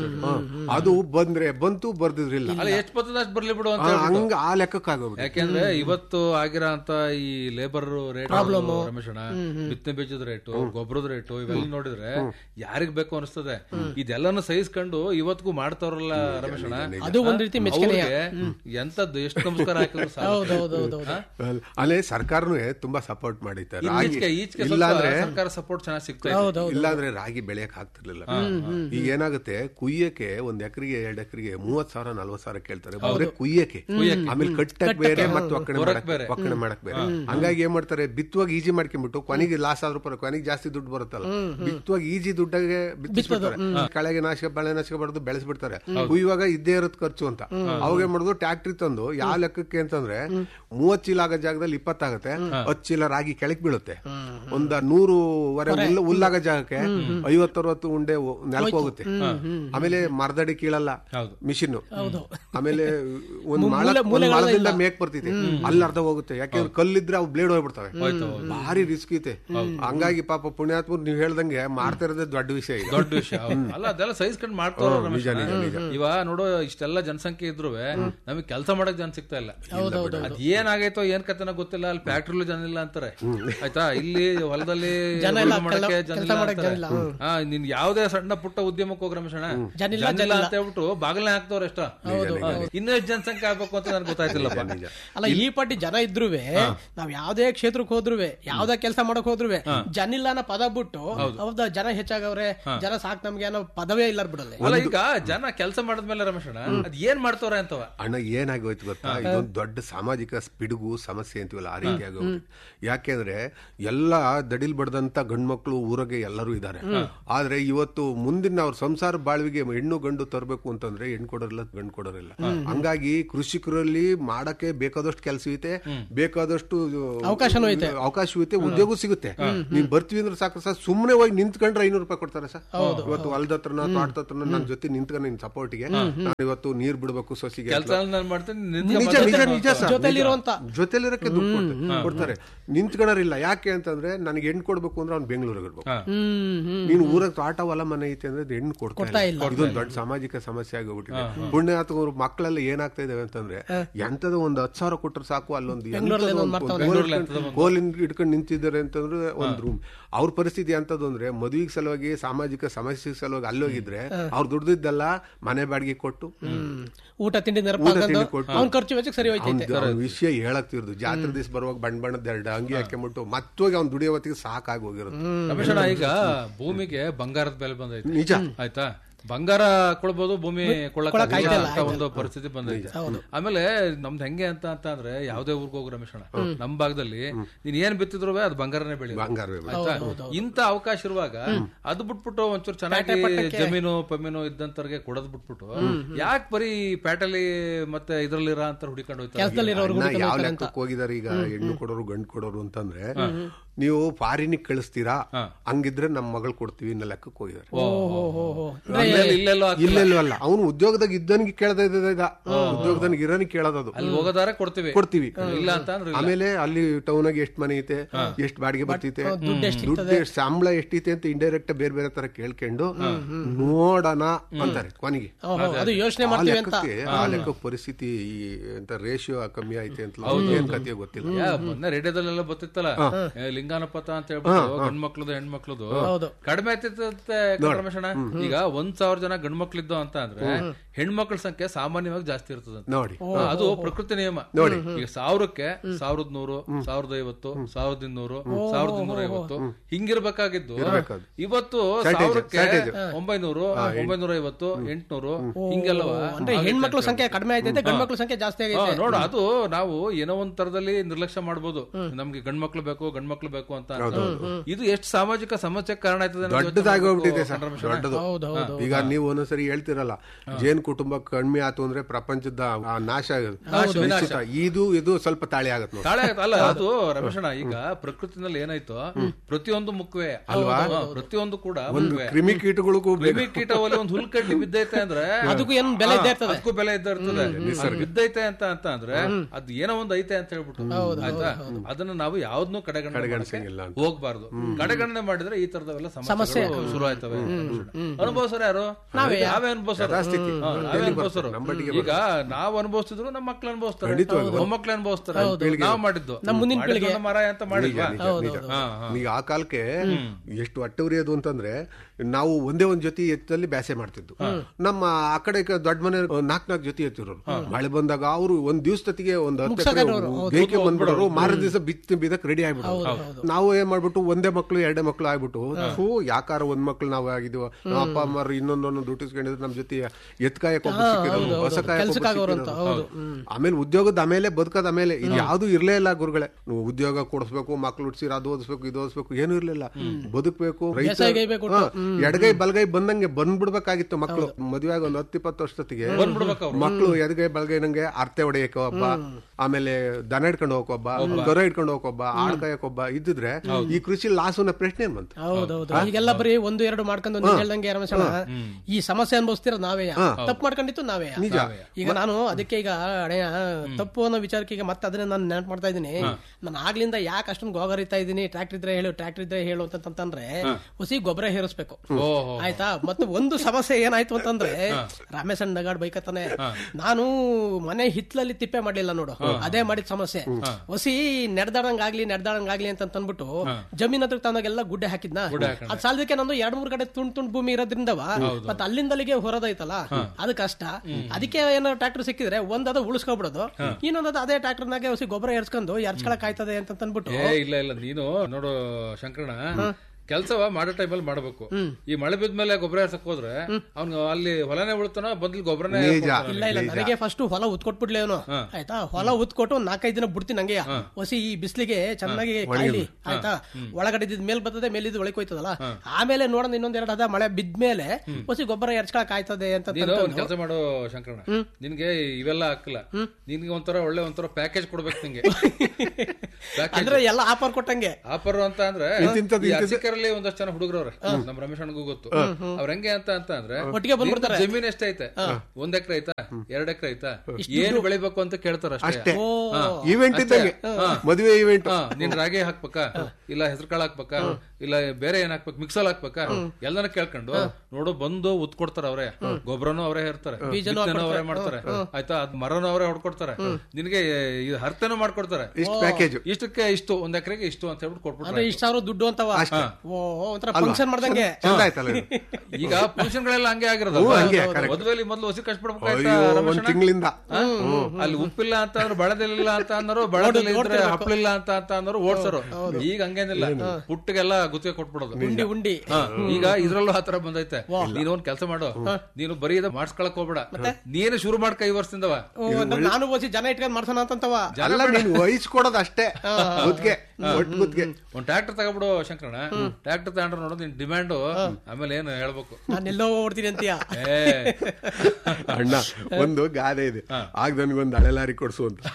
ಅದು ಬಂದ್ರೆ ಬಂತು ಬರ್ದಿದ್ರಿಲ್ಲ ಅಲ್ಲ ಎಷ್ಟ್ ಬರ್ತದ ಅಷ್ಟ್ ಬರ್ಲಿ ಬಿಡು ಅಂತ ಆ, ಹಂಗ ಆ ಲೆಕ್ಕಕ್ಕೆ ಆಗೋಗ್ಬಿಟ್ಟು ಯಾಕೆಂದ್ರೆ ಇವತ್ತು ಆಗಿರೋ ಅಂತ ಈ ಲೇಬರ್ ರೇಟ್ ರಮೇಶ್ ಅಣ್ಣ ಬಿತ್ತನೆ ಬೀಜದ ರೇಟು ಗೊಬ್ಬರದ ರೇಟು ಇವೆಲ್ಲ ನೋಡಿದ್ರೆ ಯಾರಿಗ್ ಬೇಕು ಅನಿಸ್ತದೆ ಇದೆಲ್ಲಾನು ಸಹಿಸ್ಕೊಂಡು ಇವತ್ತಿಗೂ ಮಾಡ್ತಾವ್ರಲ್ಲ ರಮೇಶ್ ಅಣ್ಣ ಅದು ಒಂದ್ ರೀತಿ ಮೆಚ್ಚುಗೆ ಅವ್ರಿಗೆ ಎಂತದ್ದು ಎಷ್ಟು ನಮಸ್ಕಾರ ಹಾಕಿದ್ರು ಸಾಲದು. ಹೌದೌದೌದು ಹಾ? ಅಲ್- ಅಲ್ಲೇ ಸರ್ಕಾರನು ತುಂಬಾ ಸಪೋರ್ಟ್ ಮಾಡೈತೆ ರಾಗಿ ಈಚೆಗೆ ಈಚೆಗೆ ಸ್ವಲ್ಪ ಇಲ್ಲಾಂದ್ರೆ ಸರ್ಕಾರ ಸಪೋರ್ಟ್ ಚೆನ್ನಾಗಿ ಸಿಗ್ತಾ ಇದೆ ಇಲ್ಲಾಂದ್ರೆ ರಾಗಿ ಬೆಳೆಯಕ್ ಆಗ್ತಿರ್ಲಿಲ್ಲ ಈಗ ಏನಾಗುತ್ತೆ ಕುಯ್ಯಕ್ಕೆ ಒಂದ್ ಎಕರೆಗೆ ಎರಡ್ ಎಕರೆಗೆ ಮೂವತ್ ಸಾವಿರ ನಲ್ವತ್ ಸಾವಿರ ಕೇಳ್ತಾರೆ ಬರೀ ಕುಯ್ಯಕ್ಕೆ ಆಮೇಲೆ ಕಟ್ಟಕ್ ಬೇರೆ ಮತ್ತೆ ಒಕ್ಕಣೆ ಮಾಡಕ್ ಒಕ್ಕಣೆ ಮಾಡಕ್ ಬೇರೆ ಹಂಗಾಗಿ ಏನ್ ಮಾಡ್ತಾರೆ ಬಿತ್ತುವಾಗ ಈಜಿ ಮಾಡ್ಕೊಂಡ್ಬಿಟ್ಟು ಕೊನೆಗೆ ಲಾಸ್ ಆದ್ರೂ ಪರ ಕೊನೆಗೆ ಜಾಸ್ತಿ ದುಡ್ಡು ಬರುತ್ತಲ್ಲ ಬಿತ್ತುವಾಗ ಈಜಿ ದುಡ್ಡಾಗೆ ಬಿತ್ತಿಸ್ಬಿಡ್ತಾರೆ ಕಳೆಗೆ ನಾಶಕ ಬೆಳೆ ನಾಶಕ ಬಡ್ದು ಬೆಳೆಸ್ಬಿಡ್ತಾರೆ ಕುಯ್ಯುವಾಗ ಇದ್ದೇ ಇರೋದ್ ಖರ್ಚು ಅಂತ ಅವಾಗ ಏನ್ ಮಾಡುದು ಟ್ಯಾಕ್ಟ್ರಿ ತಂದು ಯಾವ ಲೆಕ್ಕಕ್ಕೆ ಅಂತಂದ್ರೆ ಮೂವತ್ ಚೀಲ ಆಗೋ ಜಾಗದಲ್ಲಿ ಇಪ್ಪತ್ತಾಗತ್ತೆ ಹತ್ತು ಚೀಲ ರಾಗಿ ಕೆಳಕ್ ಬೀಳುತ್ತೆ ಒಂದ ನೂರುವರೆ ಹುಲ್ಲು ಹುಲ್ಲಾಗೋ ಜಾಗಕ್ಕೆ ಐವತ್ತರವತ್ತು ಉಂಡೆ ಒ- ನೆಲಕ್ಕೆ ಹೋಗುತ್ತೆ ಆಮೇಲೆ ಮರದಡಿ ಕೀಳಲ್ಲ ಮಿಷಿನ್ ಆಮೇಲೆ ಒಂದ್ ಮಾಳ ಒಂದ್ ಮಾಳದಿಂದ ಮೇಕ್ ಬರ್ತೈತೆ ಅಲ್ಲಿ ಅರ್ಧ ಹೋಗುತ್ತೆ ಯಾಕೆಂದ್ರೆ ಕಲ್ಲಿದ್ರೆ ಅವು ಬ್ಲೇಡ್ ಹೋಗ್ಬಿಡ್ತವೆ ಭಾರಿ ರಿಸ್ಕ್ ಐತೆ ಹಂಗಾಗಿ ಪಾಪ ಪುಣ್ಯಾತ್ಮರು ನೀವ್ ಹೇಳ್ದಂಗೆ ಮಾಡ್ತಾ ಇರೋದೇ ದೊಡ್ಡ ವಿಷಯ ಈಗ ದೊಡ್ಡ ವಿಷಯ ಹೌದು. ಅಲ್ಲ ಅದೆಲ್ಲ ಸಹಿಸ್ಕೊಂಡು ಮಾಡ್ತಾರ ರಮೇಶ್ ಇವ ನೋಡು ಇಷ್ಟೆಲ್ಲ ಜನಸಂಖ್ಯೆ ಇದ್ರು ನಮಗೆ ಕೆಲಸ ಮಾಡಕ್ ಜನ ಸಿಗ್ತಾ ಇಲ್ಲ ಅದ್ ಏನಾಗೈತೋ ಏನ್ ಕತೆನ ಗೊತ್ತಿಲ್ಲ ಅಲ್ಲಿ ಫ್ಯಾಕ್ಟ್ರಿಲೂ ಜನ ಇಲ್ಲ ಅಂತಾರೆ ಆಯ್ತಾ ಇಲ್ಲಿ ಹೊಲದಲ್ಲಿ ಉಳುಮೆ ಮಾಡಕ್ಕೆ ಜನ ಇಲ್ಲ ಅಂತಾರೆ. ಹಾ ನಿನ್ ಯಾವ್ದೇ ಸಣ್ಣ ಪುಟ್ಟ ಉದ್ಯಮಕ್ಕೆ ಹೋಗಿ ರಮೇಶ್ ಅಣ್ಣ ಜನ ಇಲ್ಲ ಅಂತ ಹೇಳ್ಬಿಟ್ಟು ಬಾಗಿಲೇ ಹಾಕ್ತವ್ರ ಎಷ್ಟ ಇನ್ನೂ ಎಷ್ಟು ಜನಸಂಖ್ಯೆ ಆಗ್ಬೇಕು ಅಂತ ನನ್ಗೆ ಗೊತ್ತಾಯ್ತಿಲ್ಲಪ್ಪ ಅಲ್ಲ ಈ ಪಟ್ಟಿ ಜನ ಇದ್ರುವೆ ನಾವ್ ಯಾವ್ದೇ ಕ್ಷೇತ್ರಕ್ಕೆ ಹೋದ್ರುವೆ ಯಾವ್ದೇ ಕೆಲಸ ಮಾಡಕ್ ಹೋದ್ರುವೆ ಜನ ಇಲ್ಲ ಅನ್ನೋ ಪದ ಬಿಟ್ಟು ಹೌದಾ ಜನ ಹೆಚ್ಚಾಗವ್ರೆ ಜನ ಸಾಕ್ ನಮ್ಗೆ ಅನ್ನೋ ಪದವೇ ಇಲ್ಲ ಬಿಡಲ್ಲ ಅಲ್ಲ ಈಗ ಜನ ಕೆಲಸ ಮಾಡಿದ್ಮೇಲೆ ರಮೇಶ್ ಅಣ್ಣ ಅದ್ ಏನ್ ಮಾಡ್ತವ್ರೆ ಅಂತವ ಅಣ್ಣ ಏನಾಗಿ ಹೋಯ್ತು ಗೊತ್ತಾ ಇದೊಂದು ದೊಡ್ಡ ಸಾಮಾಜಿಕ ಪಿಡುಗು ಸಮಸ್ಯೆ ಅಂತೀವಲ್ಲ ಆ ರೀತಿಯಾಗಿ ಹೋಗ್ಬಿಟ್ಟು. ಯಾಕೆಂದ್ರೆ ಎಲ್ಲ ದಡಿಲ್ ಬಡ್ದಂತ ಗಂಡ್ಮಕ್ಳು ಊರಿಗೆ ಎಲ್ಲರೂ ಇದ್ದಾರೆ ಆದ್ರೆ ಇವತ್ತು ಮುಂದಿನ ಅವ್ರ ಸಂಸಾರ ಬಾಳ್ವಿಗೆ ಹೆಣ್ಣು ಗಂಡು ತರಬೇಕು ಅಂತಂದ್ರೆ ಹೆಣ್ಣು ಕೊಡೋರಿಲ್ಲ ಗಂಡು ಕೊಡೋರಿಲ್ಲ ಹಂಗಾಗಿ ಕೃಷಿಕರಲ್ಲಿ ಮಾಡಕ್ಕೆ ಬೇಕಾದಷ್ಟು ಕೆಲಸ ಐತೆ ಬೇಕಾದಷ್ಟು ಅವಕಾಶನೂ ಐತೆ. ಅವಕಾಶ ಐತೆ ಉದ್ಯೋಗ ಸಿಗುತ್ತೆ ನೀವ್ ಬರ್ತೀವಿ ಅಂದ್ರೆ ಸಾಕು ಸರ್ ಸುಮ್ಮನೆ ಹೋಗಿ ನಿಂತ್ಕೊಂಡ್ರೆ ಐನೂರು ರೂಪಾಯಿ ಕೊಡ್ತಾರೆ ಸರ್ ಇವತ್ತು ಹೊಲದ ಹತ್ರನ ತೋಟದ ಹತ್ರನ ನನ್ನ ಜೊತೆ ನಿಂತ್ಕೊಂಡು ನಿನ್ ಸಪೋರ್ಟಿಗೆ ನಾನು ಇವತ್ತು ನೀರ್ ಬಿಡ್ಬೇಕು ಸೊಸಿಗೆ ಕೆಲಸ ನಾನು ಮಾಡ್ತೇನೆ ನಿಜ ನಿಜ ನಿಜ ಸರ್ ಜೊತೆಲಿರುವಂತ ಜೊತೆಲಿರಕ್ಕೆ ದುಡ್ಡು ಕೊಡ್ತಾರೆ. ಕೊಡ್ತಾರೆ ನಿಂತ್ಕೊಳ್ಳೋರಿಲ್ಲ ಯಾಕೆ ಅಂತಂದ್ರೆ ನನಗೆ ಹೆಣ್ಣು ಕೊಡ್ಬೇಕು ಅಂದ್ರೆ ಅವ್ನು ಬೆಂಗಳೂರಿಗೆ ಇರ್ಬೇಕು ಹ್ಮ್ ಹ್ಮ್ ನೀನು ಊರಾಗ ತೋಟ ಹೊಲ ಮನೆ ಐತೆ ಅಂದ್ರೆ ಅದು ಹೆಣ್ಣು ಕೊಡ್ತಾ ಇಲ್ಲ ಇದೊಂದು ದೊಡ್ಡ ಸಾಮಾಜಿಕ ಸಮಸ್ಯೆ ಆಗೋಗ್ಬಿಟ್ಟಿದೆ ಪುಣ್ಯಾತ್ಮರು ಮಕ್ಕಳೆಲ್ಲ ಏನಾಗ್ತಾ ಇದಾವೆ ಅಂತಂದ್ರೆ ಎಂತದೋ ಒಂದು ಹತ್ತು ಸಾವಿರ ಕೊಟ್ರೆ ಸಾಕು ಅಲ್ಲೊಂದು ಎಂತದೋ ಒಂದು ಕೋಲಿಂದ ಇಟ್ಕೊಂಡು ನಿಂತಿದ್ದಾರೆ ಅಂತಂದ್ರೆ ಒಂದು ರೂಮ್ ಅವ್ರ ಪರಿಸ್ಥಿತಿ ಎಂತದ್ದು ಅಂದ್ರೆ ಮದುವೆಗೆ ಸಲುವಾಗಿ ಸಾಮಾಜಿಕ ಸಮಸ್ಯೆ ಸಲುವಾಗಿ ಅಲ್ಲೋಗಿದ್ರೆ ಅವ್ರು ದುಡ್ದಿದ್ದಲ್ಲ ಮನೆ ಬಾಡಿಗೆ ಕೊಟ್ಟು ಹ್ಮ್. ಊಟ ತಿಂಡಿ ಊಟ ನೆನಪಾಗಂದು ತಿಂಡಿ ಕೊಟ್ಟು ಅವ್ನ ಖರ್ಚು ವೆಚ್ಚಕ್ಕೆ ಸರಿ ಹೋಯ್ತೈತೆ ಅವ್ನ್ದು- ಅವ್ನ್ ವಿಷಯ ಹೇಳಕ್ತಿರೋದು ಜಾತ್ರೆ ದಿವಸ ಬರುವಾಗ ಬಣ್ಣ ಬಣ್ಣದ ಎರಡು ಅಂಗಿ ಹಾಕೊಂಡ್ಬಿಟ್ಟು ಮತ್ತೋಗಿ ಅವ್ನು ದುಡಿಯೋ ಹೊತ್ತಿಗೆ ಸಾಕಾಗಿ ಹೋಗಿರೋದು ರಮೇಶಣ್ಣ ಈಗ ಭೂಮಿಗೆ ಬಂಗಾರದ ಬೆಲೆ ಬಂದೈತೆ ನಿಜ ಆಯ್ತಾ ಬಂಗಾರ ಕೊಡ್ಬೋದು ಭೂಮಿ ಕೊಳ್ಳಕ್ ಅಂತ ಒಂದು ಪರಿಸ್ಥಿತಿ ಬಂದೈತೆ ಆಮೇಲೆ ನಮ್ದು ಹೆಂಗೆ ಅಂತ ಅಂತ ಅಂದ್ರೆ ಯಾವ್ದೇ ಊರ್ಗ್ ಹೋಗು ರಮೇಶಣ್ಣ ನಮ್ ಭಾಗದಲ್ಲಿ ನೀನ್ ಏನ್ ಬಿತ್ತಿದ್ರು ಅದು ಬಂಗಾರನೇ ಬೆಳಿ ಬಂಗಾರ ಆಯ್ತಾ ಇಂತ ಅವಕಾಶ ಇರುವಾಗ ಅದು ಬಿಟ್ಬಿಟ್ಟು ಒಂಚೂರು ಚೆನ್ನಾಗಿ ಜಮೀನು ಪಮೀನು ಇದ್ದಂತವ್ರಿಗೆ ಕೊಡೋದ್ ಬಿಟ್ಬಿಟ್ಟು ಯಾಕೆ ಬರೀ ಪ್ಯಾಟಲಿ ಮತ್ತೆ ಇದ್ರಲ್ಲಿರ ಅಂತ ಹುಡಿಕೊಂಡು ಹೋಯ್ತಾರೆ ಕೆಲಸದಲ್ಲಿರೋರ್ಗು ಅಣ್ಣ ಯಾವ ಲೆಕ್ಕಕ್ಕೆ ಹೋಗಿದಾರೆ ಈಗ ಹೆಣ್ಣು ಕೊಡೋರು ಗಂಡು ಕೊಡೋರು ಅಂತಂದ್ರೆ ನೀವು ಫಾರಿನಿಗೆ ಕಳಿಸ್ತೀರಾ ಹಂಗಿದ್ರೆ ನಮ್ಮ ಮಗಳು ಕೊಡ್ತೀವಿ ಅನ್ನೋ ಲೆಕ್ಕಕ್ಕೆ ಹೋಗಿದ್ದಾರೆ ಇಲ್ಲೆಲ್ಲ- ಇಲ್ಲೆಲ್ಲೋ ಆಗ್ತಿಲ್ಲ. ಇಲ್ಲೆಲ್ಲೂ ಅಲ್ಲ ಅವನು ಉದ್ಯೋಗದಾಗ ಇದ್ದವನಿಗೆ ಕೇಳದ ಈಗ ಉದ್ಯೋಗದನಿಗೆ ಇರೋನಿಗೆ ಕೇಳೋದದು ಅಲ್ಲಿ ಹೋಗೋದಾರೆ ಕೊಡ್ತೀವಿ ಕೊಡ್ತೀವಿ ಇಲ್ಲ ಅಂತ ಅಂದ್ರೆ ಇಲ್ಲ. ಆಮೇಲೆ ಅಲ್ಲಿ ಟೌನ್ ಆಗಿ ಎಷ್ಟು ಮನೆ ಐತೆ ಎಷ್ಟು ಬಾಡಿಗೆ ಬರ್ತೈತೆ ದುಡ್ಡು ಎಷ್ಟು ಸಂಬಳ ಎಷ್ಟೈತೆ ಅಂತ ಇಂಡೈರೆಕ್ಟ್ ಬೇರೆ ಬೇರೆ ತರ ಕೇಳ್ಕೊಂಡು ನೋಡೋಣ ಅಂತಾರೆ ಕೊನೆಗೆ ಓಹೋ, ಅದು ಯೋಚನೆ ಆ ಮಾಡ್ತೀವಿ ಅಂತ ಲೆಕ್ಕಕ್ಕೆ ಆ ಲೆಕ್ಕ ಪರಿಸ್ಥಿತಿ ಈ ಎಂತ ರೇಷಿಯೋ ಕಮ್ಮಿ ಐತೆ ಅಂತ ಏನ್ ಕಥೆ ಗೊತ್ತಿಲ್ಲ ಯಾ, ಮೊನ್ನೆ ರೇಡಿಯೋದಲ್ಲೆಲ್ಲ ಬತ್ತಿತ್ತಲ್ಲ ಏ, ಲಿಂಗಾನುಪಾತ ಅಂತ ಹೇಳ್ಬಿಟ್ಟು ಗಂಡ್ಮಕ್ಳದು ಹೆಣ್ಮಕ್ಳದು ಕಡಿಮೆ ಆಗ್ತಿತ್ತೆ ರಮೇಶಣ್ಣ ಈಗ ಒಂದ್ ಸಾವಿರ ಜನ ಗಂಡ್ಮಕ್ಳಿದ್ದು ಅಂತ ಅಂದ್ರೆ ಹೆಣ್ಮಕ್ಳ ಸಂಖ್ಯೆ ಸಾಮಾನ್ಯವಾಗಿ ಜಾಸ್ತಿ ಇರ್ತದಂತೆ ನೋಡಿ ಅದು ಪ್ರಕೃತಿ ನಿಯಮ ನೋಡಿ ಈಗ ಸಾವಿರಕ್ಕೆ ಸಾವಿರದ ನೂರು ಸಾವಿರದ ಐವತ್ತು ಸಾವಿರದ ಇನ್ನೂರು ಸಾವಿರದ ಇನ್ನೂರ ಐವತ್ತು ಹಿಂಗಿರ್ಬೇಕಾಗಿದ್ದು ಇವತ್ತು ಸಾವಿರಕ್ಕೆ ಒಂಬೈನೂರು ಒಂಬೈನೂರ ಐವತ್ತು ಎಂಟ್ನೂರು ಹಿಂಗೆಲ್ಲವ ಅಂದ್ರೆ ಹೆಣ್ಮಕ್ಳ ಸಂಖ್ಯೆ ಕಡಿಮೆ ಆಯ್ತೈತೆ ಗಂಡ್ ಮಕ್ಳ ಸಂಖ್ಯೆ ಜಾಸ್ತಿ ಹಾ, ಆಗೈತೆ ನೋಡು ಅದು ನಾವು ಏನೋ ಒಂದ್ ತರದಲ್ಲಿ ನಿರ್ಲಕ್ಷ್ಯ ಮಾಡ್ಬೋದು ನಮ್ಗೆ ಗಂಡ್ಮಕ್ಳು ಬೇಕು ಗಂಡ್ಮಕ್ಳು ಬೇಕು ಅಂತ ಅನ್ಸೋದು. ಇದು ಎಷ್ಟು ಸಾಮಾಜಿಕ ಸಮಸ್ಯೆ ಕಾರಣ ಆಯ್ತದೆ ಅನ್ನೋದು ಯೋಚ್ನೆ ದೊಡ್ಡದಾಗಿ ಹೋಗ್ಬಿಟ್ಟಿದೆ ಮಾಡ್ಬೇಕು, ಸರ್ ರಮೇಶಣ್ಣ. ದೊಡ್ಡದು ಹೌದು ಹೌದು ಈಗ ನೀವು ಒಂದೊಂದ್ಸರಿ ಹೇಳ್ತಿರಲ್ಲ ಜೇನ್ ಕುಟುಂಬ ಕಡಿಮೆ ಆತು ಅಂದ್ರೆ ಪ್ರಪಂಚದ ಆ ನಾಶ ಆಗೋದು. ನಿಶ್ಚಿತ. ಇದು ಇದು ಸ್ವಲ್ಪ ತಾಳಿ ಆಗತ್ತೆ ನೋಡಿ ತಾಳೆ ಆಯ್ತು. ಅಲ್ಲ ಅದು ರಮೇಶಣ್ಣ ಈಗ ಪ್ರಕೃತಿನಲ್ಲಿ ಏನಾಯ್ತು ಪ್ರತಿಯೊಂದು ಮುಖ್ಯವೇ ಅಲ್ವಾ ಪ್ರತಿಯೊಂದು ಕೂಡ ಮುಖ್ಯವೇ ಕ್ರಿಮಿ ಕೀಟಗಳಿಗೂ ಕ್ರಿಮಿ ಕೀಟವಲ್ಲಿ ಒಂದು ಹುಲ್ಕಡ್ಡಿ ಬಿದ್ದೈತೆ ಅಂದ್ರೆ ಅದಕ್ಕೂ ಏನ್ ಬೆಲೆ ಇದ್ದೇ ಇರ್ತದೆ ಅದಕ್ಕೂ ಬೆಲೆ ಇದ್ದೇ ಇರ್ತದೆ ಅದು ಬಿದ್ದೈತೆ ಅಂತ ಅಂತ ಅಂದ್ರೆ ಅದ್ ಏನೋ ಒಂದ್ ಐತೆ ಅಂತ ಹೇಳ್ಬಿಟ್ಟು ಆಯ್ತಾ ಅದನ್ನ ನಾವು ಯಾವ್ದನ್ನು ಕಡೆಗಣನೆ ಕಡೆಗಣಿಸಂಗಿಲ್ಲ ಮಾಡಕ್ಕೆ ಹೋಗ್ಬಾರ್ದು ಕಡೆಗಣನೆ ಮಾಡಿದ್ರೆ ಈ ತರದವೆಲ್ಲ ಸಮಸ್ಯೆಗಳು ಶುರು ಆಯ್ತವೆ ಅನುಭವಿಸೋರು ಯಾರು ನಾವೇ ಅನುಭವಿಸೋರು ಹಾ, ನಾವೇ ಅನುಭವಿಸೋರು ಈಗ ನಾವ್ ಅನುಭವಿಸಿದ್ರು ನಮ್ಮ ಮಕ್ಳು ಅನುಭವಿಸ್ತಾರೆ ಮೊಮ್ಮಕ್ಳು ಅನುಭವಿಸ್ತಾರೆ ನಾವ್ ಮಾಡಿದ್ದು ಮಾಡಿದ್ದು ನಮ್ಮ ಮರ ಅಂತ ಮಾಡಿದ್ವಾ ನಿಜ. ಈಗ ಆ ಕಾಲಕ್ಕೆ ಎಷ್ಟು ಹೊಟ್ಟೆ ಉರಿಯೋದು ಅಂತಂದ್ರೆ ನಾವು ಒಂದೇ ಒಂದ್ ಜೊತೆ ಎತ್ತಲ್ಲಿ ಬ್ಯಾಸೆ ಮಾಡ್ತಿದ್ದು ನಮ್ಮ ಆ ಕಡೆ ಕ- ದೊಡ್ಡ ಮನೆ ನಾಲ್ಕ್ ನಾಲ್ಕು ಜೊತೆ ಎತ್ತಿರೋರು ಮಳೆ ಬಂದಾಗ ಅವರು ಒಂದ್ ದಿವಸತಿಗೆ ಒಂದ್ ಹತ್ತು ಎಕರೆ ಬೇಕೆ ಬಂದ್ಬಿಡೋರು ಮಾರ ದಿವಸ ಬಿತ್ ಬಿದಕ್ ರೆಡಿ ಆಗ್ಬಿಡೋರು ನಾವು ಏನ್ ಮಾಡ್ಬಿಟ್ಟು ಒಂದೇ ಮಕ್ಳು ಎರಡೇ ಮಕ್ಳು ಆಗ್ಬಿಟ್ಟು ಹೂ ಯಾಕಾರ ಒಂದ್ ಮಕ್ಳು ನಾವು ಆಗಿದ್ವು ನಮ್ಮ ಅಪ್ಪ ಅಮ್ಮರು ಇನ್ನೊಂದೊಂದು ದುಟ್ಟಿಸ್ಕೊಂಡಿದ್ರು ನಮ್ ಜೊತೆ ಎತ್ಕಾಯಕ್ ಒಬ್ಬ ಸಿಕ್ಕಿರೋರು ಹೊಸ ಕಾಯಕ್ ಒಬ್ರು ಸಿಕ್ಕಿರೋರು. ಆಮೇಲೆ ಉದ್ಯೋಗದ ಆಮೇಲೆ ಬದುಕದ ಆಮೇಲೆ ಇದು ಯಾವ್ದು ಇರ್ಲೇ ಇಲ್ಲ ಗುರುಗಳೇ ನೀವು ಉದ್ಯೋಗ ಕೊಡಿಸ್ಬೇಕು ಮಕ್ಳು ಹುಡ್ಸಿರ ಅದು ಓದಿಸ್ಬೇಕು ಇದು ಓದಿಸ್ಬೇಕು ಏನು ಇರ್ಲಿಲ್ಲ ಬದುಕಬೇಕು ರೈತ ಬೇಸಾಯಗೈಬೇಕು ಹಾ, ಎಡಗೈ ಬಲಗೈ ಬಂದಂಗೆ ಬಂದ್ಬಿಡ್ಬೇಕಾಗಿತ್ತು ಮಕ್ಳು ಮದುವೆ ಆಗ ಒಂದ್ ಹತ್ತು ಇಪ್ಪತ್ತು ವರ್ಷದೊತ್ತಿಗೆ ಮಕ್ಳು ಎಡಗೈ ಬಲಗೈ ನಂಗೆ ಅರ್ತೆ ಹೊಡೆಯಕ್ಕೆ ಒಬ್ಬ ಆಮೇಲೆ ದನ ಹಿಡ್ಕೊಂಡು ಹೋಗೋಬ್ಬ ಗರ ಹಿಡ್ಕೊಂಡು ಹೋಗೋಬ್ಬ ಆಳ್ ಕಾಯಕೊಬ್ಬ ಇದ್ದಿದ್ರೆ ಈ ಕೃಷಿ ಲಾಸ್ ಅನ್ನೋ ಪ್ರಶ್ನೆ ಏನ್ ಬಂತು ಹೌದೌದು ಈಗೆಲ್ಲ ಬರೀ ಒಂದು ಎರಡು ಮಾಡ್ಕೊಂಡು ನೀನ್ ಹೇಳ್ದಂಗೆ ರಮೇಶಣ್ಣ ಈ ಸಮಸ್ಯೆ ಅನುಭವಿಸ್ತಿರೋ ನಾವೇ ತಪ್ಪು ಮಾಡ್ಕೊಂಡಿತ್ತು ನಾವೇ ಈಗ ನಾನು ಅದಕ್ಕೆ ಈಗ ಅಡೆಯ ತಪ್ಪು ಅನ್ನೋ ವಿಚಾರಕ್ಕೆ ಈಗ ಮತ್ತೆ ಅದನ್ನ ನಾನು ನೆನಪು ಮಾಡ್ತಾ ಇದ್ದೀನಿ ನಾನು ಆಗ್ಲಿಂದ ಯಾಕೆ ಅಷ್ಟೊಂದು ಗೋಗರಿತಾ ಇದ್ದೀನಿ ಟ್ರ್ಯಾಕ್ಟರ್ ಇದ್ರೆ ಹೇಳು ಟ್ರ್ಯಾಕ್ಟರ್ ಇದ್ರೆ ಹೇಳು ಅಂತಂತಂದ್ರೆ ಹುಸಿ ಗೊಬ್ಬರ ಹೇರಿಸ್ಬೇಕು ಆಯ್ತಾ ಮತ್ತೆ ಒಂದು ಸಮಸ್ಯೆ ಏನಾಯ್ತು ಅಂತಂದ್ರೆ ರಾಮೇಶನ್ ನಗಾಡ್ ಬೈಕತ್ತಾನೆ ನಾನು ಮನೆ ಹಿತ್ಲಲ್ಲಿ ತಿಪ್ಪೆ ಮಾಡ್ಲಿಲ್ಲ ನೋಡು ಅದೇ ಮಾಡಿದ ಸಮಸ್ಯೆ ಹೊಸಿ ನೆಡ್ದಾಡಂಗ್ ಆಗ್ಲಿ ನೆಡ್ದಾಡಂಗ್ ಆಗ್ಲಿ ಅಂತ ಅಂದ್ಬಿಟ್ಟು ಜಮೀನ್ ಹತ್ರ ತಂದಾಗೆಲ್ಲ ಗುಡ್ಡೆ ಹಾಕಿದ್ನ ಅದ್ ಸಾಲದಕ್ಕೆ ನಂದು ಎರಡ್ ಮೂರ್ ಕಡೆ ತುಂಡ್ ತುಂಡ್ ಭೂಮಿ ಇರೋದ್ರಿಂದವ ಮತ್ತೆ ಅಲ್ಲಿಂದ ಅಲ್ಲಿಗೆ ಹೊರದೈತಲ್ಲ ಅದು ಕಷ್ಟ ಅದಕ್ಕೆ ಏನೋ ಟ್ರಾಕ್ಟರ್ ಸಿಕ್ಕಿದ್ರೆ ಒಂದ್ ಅದು ಉಳಿಸ್ಕೊಬಿಡೋದು ಇನ್ನೊಂದ್ ಅದೇ ಟ್ರಾಕ್ಟರ್ನಾಗೆ ಹೊಸಿ ಗೊಬ್ಬರ ಎರ್ಸ್ಕೊಂಡು ಎರ್ಚ್ಕೊಳಕ್ ಆಯ್ತದೆ ಅಂತ ಅಂದ್ಬಿಟ್ಟು ಏ ಇಲ್ಲ ಇಲ್ಲ ನೀನು ನೋಡು ಶಂಕರಣ ಕೆಲಸವ ಮಾಡೋ ಟೈಮಲ್ಲಿ ಮಾಡಬೇಕು ಈ ಮಳೆ ಬಿದ್ಮೇಲೆ ಗೊಬ್ಬರ ಎರ್ಸಕ್ ಹೋದ್ರೆ ಅವ್ನು ಅಲ್ಲಿ ಹೊಲನೇ ಉಳ್ತಾನೋ ಬಂದ್ಲಿ ಗೊಬ್ಬರನೇ ನಿಜ. ಇಲ್ಲ ಇಲ್ಲ ನನಗೆ ಫಸ್ಟ್ ಹೊಲ ಉತ್ಕೊಟ್ಬಿಡ್ಲಿ ಅವನು ಆಯ್ತಾ ಹೊಲ ಉತ್ಕೊಟ್ಟು ಒಂದ್ ನಾಲ್ಕೈದು ದಿನ ಬಿಡ್ತೀನಿ ನಂಗೆ ಹೊಸಿ ಈ ಬಿಸ್ಲಿಗೆ ಚೆನ್ನಾಗಿ ಕಾಯ್ಲಿ ಆಯ್ತಾ ಒಳಗಡೆ ಇದ್ದಿದ್ ಮೇಲ್ ಬರ್ತದೆ ಮೇಲಿದ್ದು ಒಳಗೆ ಹೋಯ್ತದಲ್ಲ ಆಮೇಲೆ ನೋಡೋಣ ಇನ್ನೊಂದ್ ಎರಡು ಅದ ಮಳೆ ಬಿದ್ಮೇಲೆ ಹೊಸಿ ಗೊಬ್ಬರ ಎರ್ಚ್ಕೊಳಕ್ ಆಯ್ತದೆ ಅಂತ ನೀನು ಒಂದ್ ಕೆಲಸ ಮಾಡೋ ಶಂಕರಣ್ಣ ನಿನ್ಗೆ ಇವೆಲ್ಲ ಹಾಕಿಲ್ಲ ನಿನ್ಗೆ ಒಂಥರ ಒಳ್ಳೆ ಒಂಥರ ಪ್ಯಾಕೇಜ್ ಕೊಡ್ಬೇಕು ನಿಂಗೆ ಪ್ಯಾಕೇಜ್ ಅಂದ್ರೆ ಎಲ್ಲ ಆಫರ್ ಕೊಟ್ಟಂಗೆ ಆಫರ್ ಅಂತ ಅಂದ್ರೆ ಇಂತಿಂತದ್ದು, ಈ ಅರಸೀಕೆರೆಯಲ್ಲಿ ಒಂದಷ್ಟು ಜನ ಹುಡುಗರವ್ರೆ ನಮ್ ರಮೇಶ್ ಅಣ್ಣಗೂ ಗೊತ್ತು ಅವ್ರ ಹೆಂಗೆ ಅಂತ ಅಂತ ಅಂದ್ರೆ ಒಟ್ಟಿಗೆ ಬಂದ್ಬಿಡ್ತಾರೆ. ನಿನ್ ಜಮೀನ್ ಎಷ್ಟೈತೆ ಒಂದ್ ಎಕರೆ ಐತಾ ಎರಡ್ ಎಕರೆ ಐತಾ ಏನ್ ಬೆಳಿಬೇಕು ಅಂತ ಕೇಳ್ತಾರ ಅಷ್ಟೇ ಅಷ್ಟೇ ಓ ಇವೆಂಟ್ ಇದ್ದಂಗೆ ಮದುವೆ ಇವೆಂಟ್ ಹಾ, ನೀನ್ ರಾಗಿ ಹಾಕ್ಬೇಕಾ ಇಲ್ಲ ಹೆಸರು ಕಾಳು ಹಾಕ್ಬೇಕಾ ಇಲ್ಲ ಬೇರೆ ಏನ್ ಹಾಕ್ಬೇಕು ಮಿಕ್ಸಲ್ ಹಾಕ್ಬೇಕಾ ಎಲ್ಲಾನು ಕೇಳ್ಕೊಂಡು ನೋಡು ಬಂದು ಉತ್ ಕೊಡ್ತಾರ ಅವ್ರೆ ಗೊಬ್ಬರನು ಅವರೇ ಹೇರ್ತಾರೆ ಬಿತ್ತನೆನೂ ಅವರೇ ಮಾಡ್ತಾರೆ ಆಯ್ತಾ ಅದ್ ಮರನು ಅವರೇ ಹೊಡ್ಕೊಡ್ತಾರೆ ನಿನಗೆ ಈ ಹರ್ತನೂ ಮಾಡ್ಕೊಡ್ತಾರೆ ಇಷ್ಟು ಪ್ಯಾಕೇಜ್ ಇಷ್ಟಕ್ಕೆ ಇಷ್ಟು ಒಂದ್ ಎಕರೆಗೆ ಇಷ್ಟು ಅಂತ ಹೇಳ್ಬಿಟ್ಟು ಕೊಟ್ಬಿಟ್ರೆ ಅಂದ್ರೆ ಇಷ್ಟ ಸಾವಿರ ದುಡ್ಡು ಅಂತವ ಓ ಒಂಥರ ಫಂಕ್ಷನ್ ಮಾಡ್ದಂಗೆ ಚಂದ ಆಯ್ತಲ್ಲ ಇದು? ಈಗ ಫಂಕ್ಷನ್ ಗಳೆಲ್ಲ ಹಂಗೆ ಆಗಿರೋದು ಹ್ಞೂ, ಹಂಗೆ, correct. ಮದುವೆಲಿ ಮೊದ್ಲು ಹೊಸಿ ಕಷ್ಟ ಅಯ್ಯೋ ಒಂದ್ ತಿಂಗಳಿಂದ ಅಲ್ಲಿ ಉಪ್ಪಿಲ್ಲ ಅಂತ ಅಂದ್ರೆ ಬಳದಿಲ್ಲ ಅಂತ ಅಂದರು ಬಳದಲ್ಲಿ ಇದ್ರೆ ಹಪ್ಪಳಿಲ್ಲ ಅಂತ ಅಂತ ಅಂದರು ಓಡ್ಸರು ಈಗ ಹಂಗೇನಿಲ್ಲ ಪುಟ್ಟಿಗೆಲ್ಲ ಗುತ್ತಿಗೆ ಕೊಟ್ಬಿಡೋದು ಉಂಡಿ ಉಂಡಿ ಹಾ, ಈಗ ಇದ್ರಲ್ಲೂ ಆತರ ಬಂದೈತೆ ನೀನು ಒಂದ್ ಕೆಲಸ ಮಾಡು ನೀನು ಬರೀ ಇದ ಮಾಡ್ಸ್ಕೊಳಕ್ ಹೋಗ್ಬೇಡ ನೀನು ಶುರು ಮಾಡ್ಕ ಈ ವರ್ಷದಿಂದವ ಓ, ಅಂದ್ರೆ ನಾನು ಹೊಸಿ ಜನ ಇಟ್ಕೊಂಡ್ ಮಾಡ್ಸೋಣ ಅಂತಂತವ ಅಲ್ಲ ನೀನ್ ವಹಿಸ್ಕೊಡೋದು ಅಷ್ಟೇ ಗುದ್ಗೆ ಒಟ್ಟು ಗುದ್ಗೆ ಒಂದ್ ಟ್ರ್ಯಾಕ್ಟರ್ ತಗೊಬಿಡು ಶಂಕರಣ ಟ್ರ್ಯಾಕ್ಟರ್ ತಗೊಂಡ್ರೆ ನೋಡೋದು ನಿನ್ ಡಿಮ್ಯಾಂಡು ಆಮೇಲೆ ಏನು ಹೇಳ್ಬೇಕು ನಾನು ಎಲ್ಲೋ ಓಡ್ತೀನಿ ಅಂತೀಯ ಏ ಅಣ್ಣ ಒಂದು ಗಾದೆ ಇದೆ ಆಗ ನನಗೊಂದು ಹಳೆ ಲಾರಿ ಕೊಡ್ಸು ಅಂತ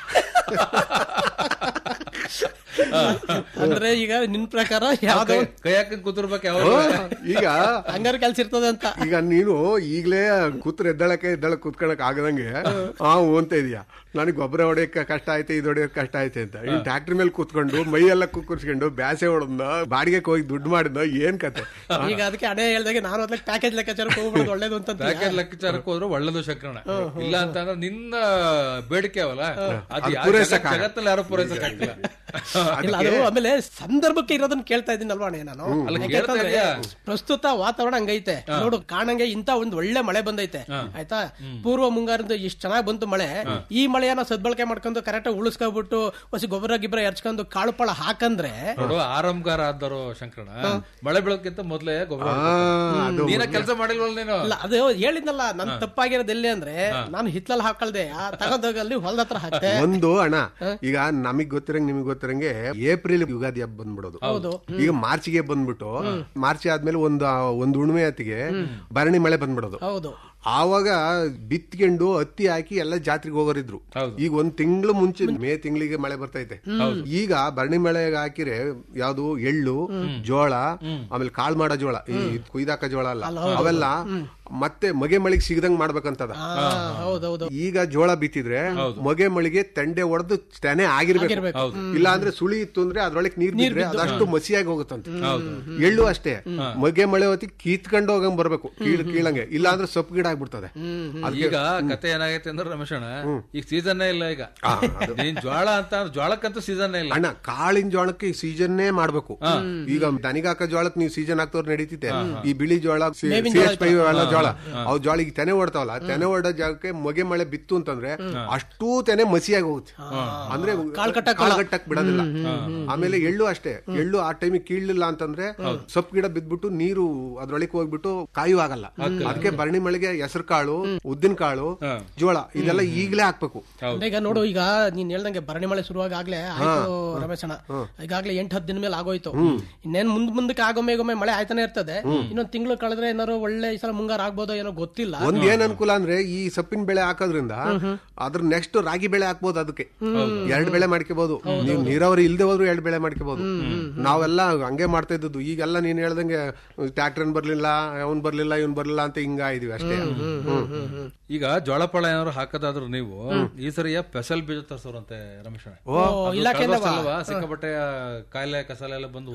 ಅಂದ್ರೆ ಈಗ ನಿನ್ ಪ್ರಕಾರ ಯಾವ್ದೋ ಕೈ- ಕೈ ಹಾಕಿ ಕೂತಿರ್ಬೇಕು ಯಾವ ಈಗ ಹಂಗಾರ ಕೆಲ್ಸ ಇರ್ತದೆ ಅಂತ ಈಗ ನೀನು ಈಗ್ಲೇ ಕೂತ್ರ ಎದ್ದಳಕ್ಕೆ ಎದ್ದಳಕ್ ಕೂತ್ಕೊಳಕ್ ಆಗದಂಗೆ ಆ ಅಂತ ಇದೀಯಾ ನನಗೆ ಗೊಬ್ಬರ ಹೊಡೆಯಕ್ ಕಷ್ಟ ಐತೆ ಇದು ಹೊಡೆಯಕ್ ಕಷ್ಟ ಐತೆ ಅಂತ ಈ ಟ್ರ್ಯಾಕ್ಟರ್ ಮೇಲೆ ಕೂತ್ಕೊಂಡು ಮೈ ಎಲ್ಲ ಕುಕ್ಕರ್ಸ್ಕೊಂಡು ಬ್ಯಾಸೆ ಹೊಡೆದ್ನ ಬಾಡಿಗೆ ಹೋಗಿ ದುಡ್ಡು ಮಾಡಿದ್ನ ಏನ್ ಕತೆ ಈಗ ಅದಕ್ಕೆ ಹಣೆ ಹೇಳ್ದಾಗೆ ನಾನು ಅದ್ರಲ್ಲಿ ಪ್ಯಾಕೇಜ್ ಲೆಕ್ಕಾಚಾರಕ್ಕೆ ಹೋಗ್ಬಿಡೋದು ಒಳ್ಳೇದು ಅಂತ ಪ್ಯಾಕೆಟ್ ಲೆಕ್ಕಾಚಾರಕ್ಕೆ ಹೋದ್ರು ಒಳ್ಳೇದು ಶಂಕರಣ ಇಲ್ಲ ಅಂತ ಅಂದ್ರೆ ನಿನ್ನ ಬೇಡಿಕೆ ಅವಲ್ಲ ಅದು ಯಾರ್ ಪೂರೈಸಕ್ ಜಗತ್- ಜಗತ್ತಲ್ಲಿ ಯಾರು ಪೂರೈಸಕ್ ಆಗ್ತಿಲ್ಲ ಇಲ್ಲ ಅದು ಆಮೇಲೆ ಸಂದರ್ಭಕ್ಕೆ ಇರೋದನ್ನ ಕೇಳ್ತಾ ಇದ್ದೀನಿ ಅಲ್ವಾ ಅಣ್ಣೆ ನಾನು ಅಲ್ಲ, ಯಾಕೆಂತಂದ್ರೆ ಕೇಳ್ತಾ ಇದೀಯಾ? ಪ್ರಸ್ತುತ ವಾತಾವರಣ ಹಂಗೈತೆ ನೋಡು ಕಾಣಂಗೆ ಇಂತ ಒಂದ್ ಒಳ್ಳೆ ಮಳೆ ಬಂದೈತೆ ಆಯ್ತಾ ಪೂರ್ವ ಮುಂಗಾರಿಂದ ಇಷ್ಟ ಚೆನ್ನಾಗಿ ಬಂತು ಮಳೆ ಈ ಮಳೆಯನ್ನ ಸದ್ಬಳಕೆ ಮಾಡ್ಕೊಂಡು ಕರೆಕ್ಟ್ ಉಳಿಸ್ಕೊಬಿಟ್ಟು ಹೊಸ ಗೊಬ್ಬರ ಗಿಬ್ಬರ ಎರ್ಚ್ಕೊಂಡು ಕಾಳು ಪಾಳ ಹಾಕಂದ್ರೆ ನೋಡು ಆರಂಭಗಾರ ಆದರು ಶಂಕರಣ ಮಳೆ ಬೀಳೋಕ್ಕಿಂತ ಮೊದ್ಲೇ ಗೊಬ್ಬರ ಆ, ಅದು ನೀನ ಕೆಲಸ ಮಾಡಿಲ್ವಲ್ಲ ನೀನು ಅಲ್ಲ ಅದು ಹೇಳಿದ್ನಲ್ಲ ನನ್ ತಪ್ಪಾಗಿರೋದು ಎಲ್ಲಿ ಅಂದ್ರೆ ನಾನು ಹಿತ್ಲಲ್ಲಿ ಹಾಕಲ್ದೆ ಆ ತಗೊಂಡೋಗಲ್ಲಿ ಹೊಲದ ಹತ್ರ ಹಾಕ್ತೆ ಒಂದು ಅಣ್ಣ ಈಗ ನಮಗ್ ಗೊತ್ತಿರಂಗ್ ನಿಮಗ್ ಗೊತ್ತಿರಂಗೆ ಏಪ್ರಿಲ್ ಯುಗಾದಿ ಹಬ್ಬ ಬಂದ್ಬಿಡೋದು ಹೌದು ಈಗ ಮಾರ್ಚ್ಗೆ ಬಂದ್ಬಿಟ್ಟು ಮಾರ್ಚ್ ಆದ್ಮೇಲೆ ಒಂದು ಒಂದು ಉಣ್ಮೆ ಹೊತ್ತಿಗೆ ಭರಣಿ ಮಳೆ ಬಂದ್ಬಿಡೋದು ಹೌದು ಆವಾಗ ಬಿತ್ಕೊಂಡು ಹತ್ತಿ ಹಾಕಿ ಎಲ್ಲ ಜಾತ್ರೆಗೆ ಹೋಗೋರಿದ್ರು ಹೌದು. ಈಗ ಒಂದ್ ತಿಂಗಳು ಮುಂಚೆ ಮೇ ತಿಂಗಳಿಗೆ ಮಳೆ ಬರ್ತೈತೆ ಈಗ ಭರಣಿ ಮಳೆಗೆ ಹಾಕಿರೆ ಯಾವ್ದು ಎಳ್ಳು ಜೋಳ ಆಮೇಲೆ ಕಾಳು ಮಾಡೋ ಜೋಳ ಈ ಕುಯ್ದಾಕ ಜೋಳ ಅಲ್ಲ ಅವೆಲ್ಲ ಮತ್ತೆ ಮಗೆ ಮಳಿಗೆ ಸಿಗದಂಗ್ ಮಾಡ್ಬೇಕಂತದ ಆ, ಹೌದೌದು ಈಗ ಜೋಳ ಬಿತ್ತಿದ್ರೆ ಮೊಗೆ ಮಳಿಗೆ ತಂಡೆ ಹೊಡೆದು ತೆನೆ ಆಗಿರ್ಬೇಕು ಇಲ್ಲ ಅಂದ್ರೆ ಸುಳಿ ಇತ್ತು ಅಂದ್ರೆ ಅದ್ರೊಳಗೆ ನೀರ್ ಬಿದ್ರೆ ಅದಷ್ಟು ಮಸಿಯಾಗಿ ಹೋಗುತ್ತಂತ ಎಳ್ಳು ಅಷ್ಟೇ ಮೊಗೆ ಮಳೆ ಹೊತ್ತಿಗೆ ಕೀತ್ಕೊಂಡು ಹೋಗಂಗ್ ಬರ್ಬೇಕು ಕೀಳ್ ಕೀಳಂಗೆ ಇಲ್ಲ ಅಂದ್ರೆ ಸೊಪ್ಪು ಗಿಡ ಆಗ್ಬಿಡ್ತದೆ ಈಗ ಕತೆ ಏನಾಗೈತೆ ಅಂದ್ರೆ ರಮೇಶಣ್ಣ ಈಗ ಸೀಸನ್ನೇ ಇಲ್ಲ ಈಗ ನೀನ್ ಜ್ವಾಳ ಅಂತ ಅಂದ್ರೆ ಜ್ವಾಳಕ್ಕಂತೂ ಸೀಸನ್ನೇ ಇಲ್ಲ ಅಣ್ಣ ಕಾಳಿನ ಜೋಳಕ್ಕೆ ಸೀಸನ್ನೇ ಮಾಡ್ಬೇಕು ಈಗ ದನಿಗಾಕ ಜೋಳಕ್ಕೆ ನೀವು ಸೀಸನ್ ಹಾಕ್ತವ್ರು ನಡೀತಿದೆ ಈ ಬಿಳಿ ಜೋಳ ಸಿ ಎಚ್ ಪೈ ಎಲ್ಲ ಜೋಳ ಅವ್ ಜೋಳ ಈಗ ತೆನೆ ಹೊಡ್ತಾವಲ್ಲ ತೆನೆ ಹೊಡೋ ಜಾಗಕ್ಕೆ ಮೊಗೆ ಮಳೆ ಬಿತ್ತು ಅಂತಂದ್ರೆ ಅಷ್ಟೂ ತೆನೆ ಮಸಿಯಾಗಿ ಹೋಗುತ್ತೆ ಅಂದ್ರೆ ಕಾಳ್ ಕಟ್ಟಕ್ ಬಿಡೋದಿಲ್ಲ ಆಮೇಲೆ ಎಳ್ಳು ಅಷ್ಟೇ ಎಳ್ಳು ಆ ಟೈಮಿಗೆ ಕೀಳ್ಲಿಲ್ಲ ಅಂತಂದ್ರೆ ಸೊಪ್ಪು ಗಿಡ ಬಿದ್ಬಿಟ್ಟು ನೀರು ಅದ್ರೊಳಗೆ ಹೋಗ್ಬಿಟ್ಟು ಕಾಯು ಆಗಲ್ಲ ಅದಕ್ಕೆ ಭರಣಿ ಮಳೆಗೆ ಹೆಸರು ಕಾಳು ಉದ್ದಿನ ಕಾಳು ಜೋಳ ಇದೆಲ್ಲ ಈಗ್ಲೇ ಹಾಕ್ಬೇಕು ಅಂದ್ರೆ ಈಗ ನೋಡು ಈಗ ನೀನ್ ಹೇಳ್ದಂಗೆ ಭರಣಿ ಮಳೆ ಶುರುವಾಗಿ ಆಗ್ಲೇ ಆಯ್ತು ರಮೇಶಣ್ಣ ಈಗಾಗ್ಲೇ ಎಂಟ್ ಹತ್ತು ದಿನ ಮೇಲೆ ಆಗೋಯ್ತು ಇನ್ನೇನ್ ಮುಂದ್ ಮುಂದಕ್ಕೆ ಆಗೊಮ್ಮೆಗೊಮ್ಮೆ ಮಳೆ ಆಯ್ತಾನೆ ಇರ್ತದೆ ಇನ್ನೊಂದ್ ತಿಂಗಳು ಕಳೆದ್ರೆ ಏನಾರು ಒಳ್ಳೆ ಈ ಸಲ ಮುಂಗಾರ ಆಗ್ಬೋದೋ ಏನೋ ಗೊತ್ತಿಲ್ಲ ಒಂದ್ ಏನ್ ಅನುಕೂಲ ಅಂದ್ರೆ ಈ ಸೊಪ್ಪಿನ ಬೆಳೆ ಹಾಕೋದ್ರಿಂದ ಅದ್ರ ನೆಕ್ಸ್ಟ್ ರಾಗಿ ಬೆಳೆ ಹಾಕ್ಬೋದು ಅದಕ್ಕೆ ಎರಡ್ ಬೆಳೆ ಮಾಡ್ಕೋಬಹುದು ನೀವು ನೀರಾವರಿ ಇಲ್ದೆ ಹೋದ್ರು ಎರಡ್ ಬೆಳೆ ಮಾಡ್ಕೋಬಹುದು ನಾವೆಲ್ಲ ಹಂಗೆ ಮಾಡ್ತಾ ಇದ್ದದ್ದು ಈಗೆಲ್ಲ ನೀನ್ ಹೇಳ್ದಂಗೆ ಟ್ರ್ಯಾಕ್ಟರ್ ಬರ್ಲಿಲ್ಲ ಅವ್ನ್ ಬರ್ಲಿಲ್ಲ ಇವ್ನ್ ಬರ್ಲಿಲ್ಲ ಅಂತ ಹಿಂಗ ಇದೀವಿ ಅಷ್ಟೇ ಹ್ಮ್. ಈಗ ಜೋಳಪಳ ಏನಾದ್ರು ಹಾಕೋದಾದ್ರು ನೀವು ಈ ಸರಿಯ ಸ್ಪೆಷಲ್ ಬೀಜ ತರ್ಸೋರಂತೆ ರಮೇಶ್ ಅಣ್ಣ. ಓ ಇಲಾಖೆಯಿಂದ ಕಳ್ದ ವರ್ಷ ಅಲ್ವಾ ಸಿಕ್ಕಾಪಟ್ಟೆ ಕಾಯಿಲೆ ಕಸಾಲೆ ಎಲ್ಲ ಬಂದು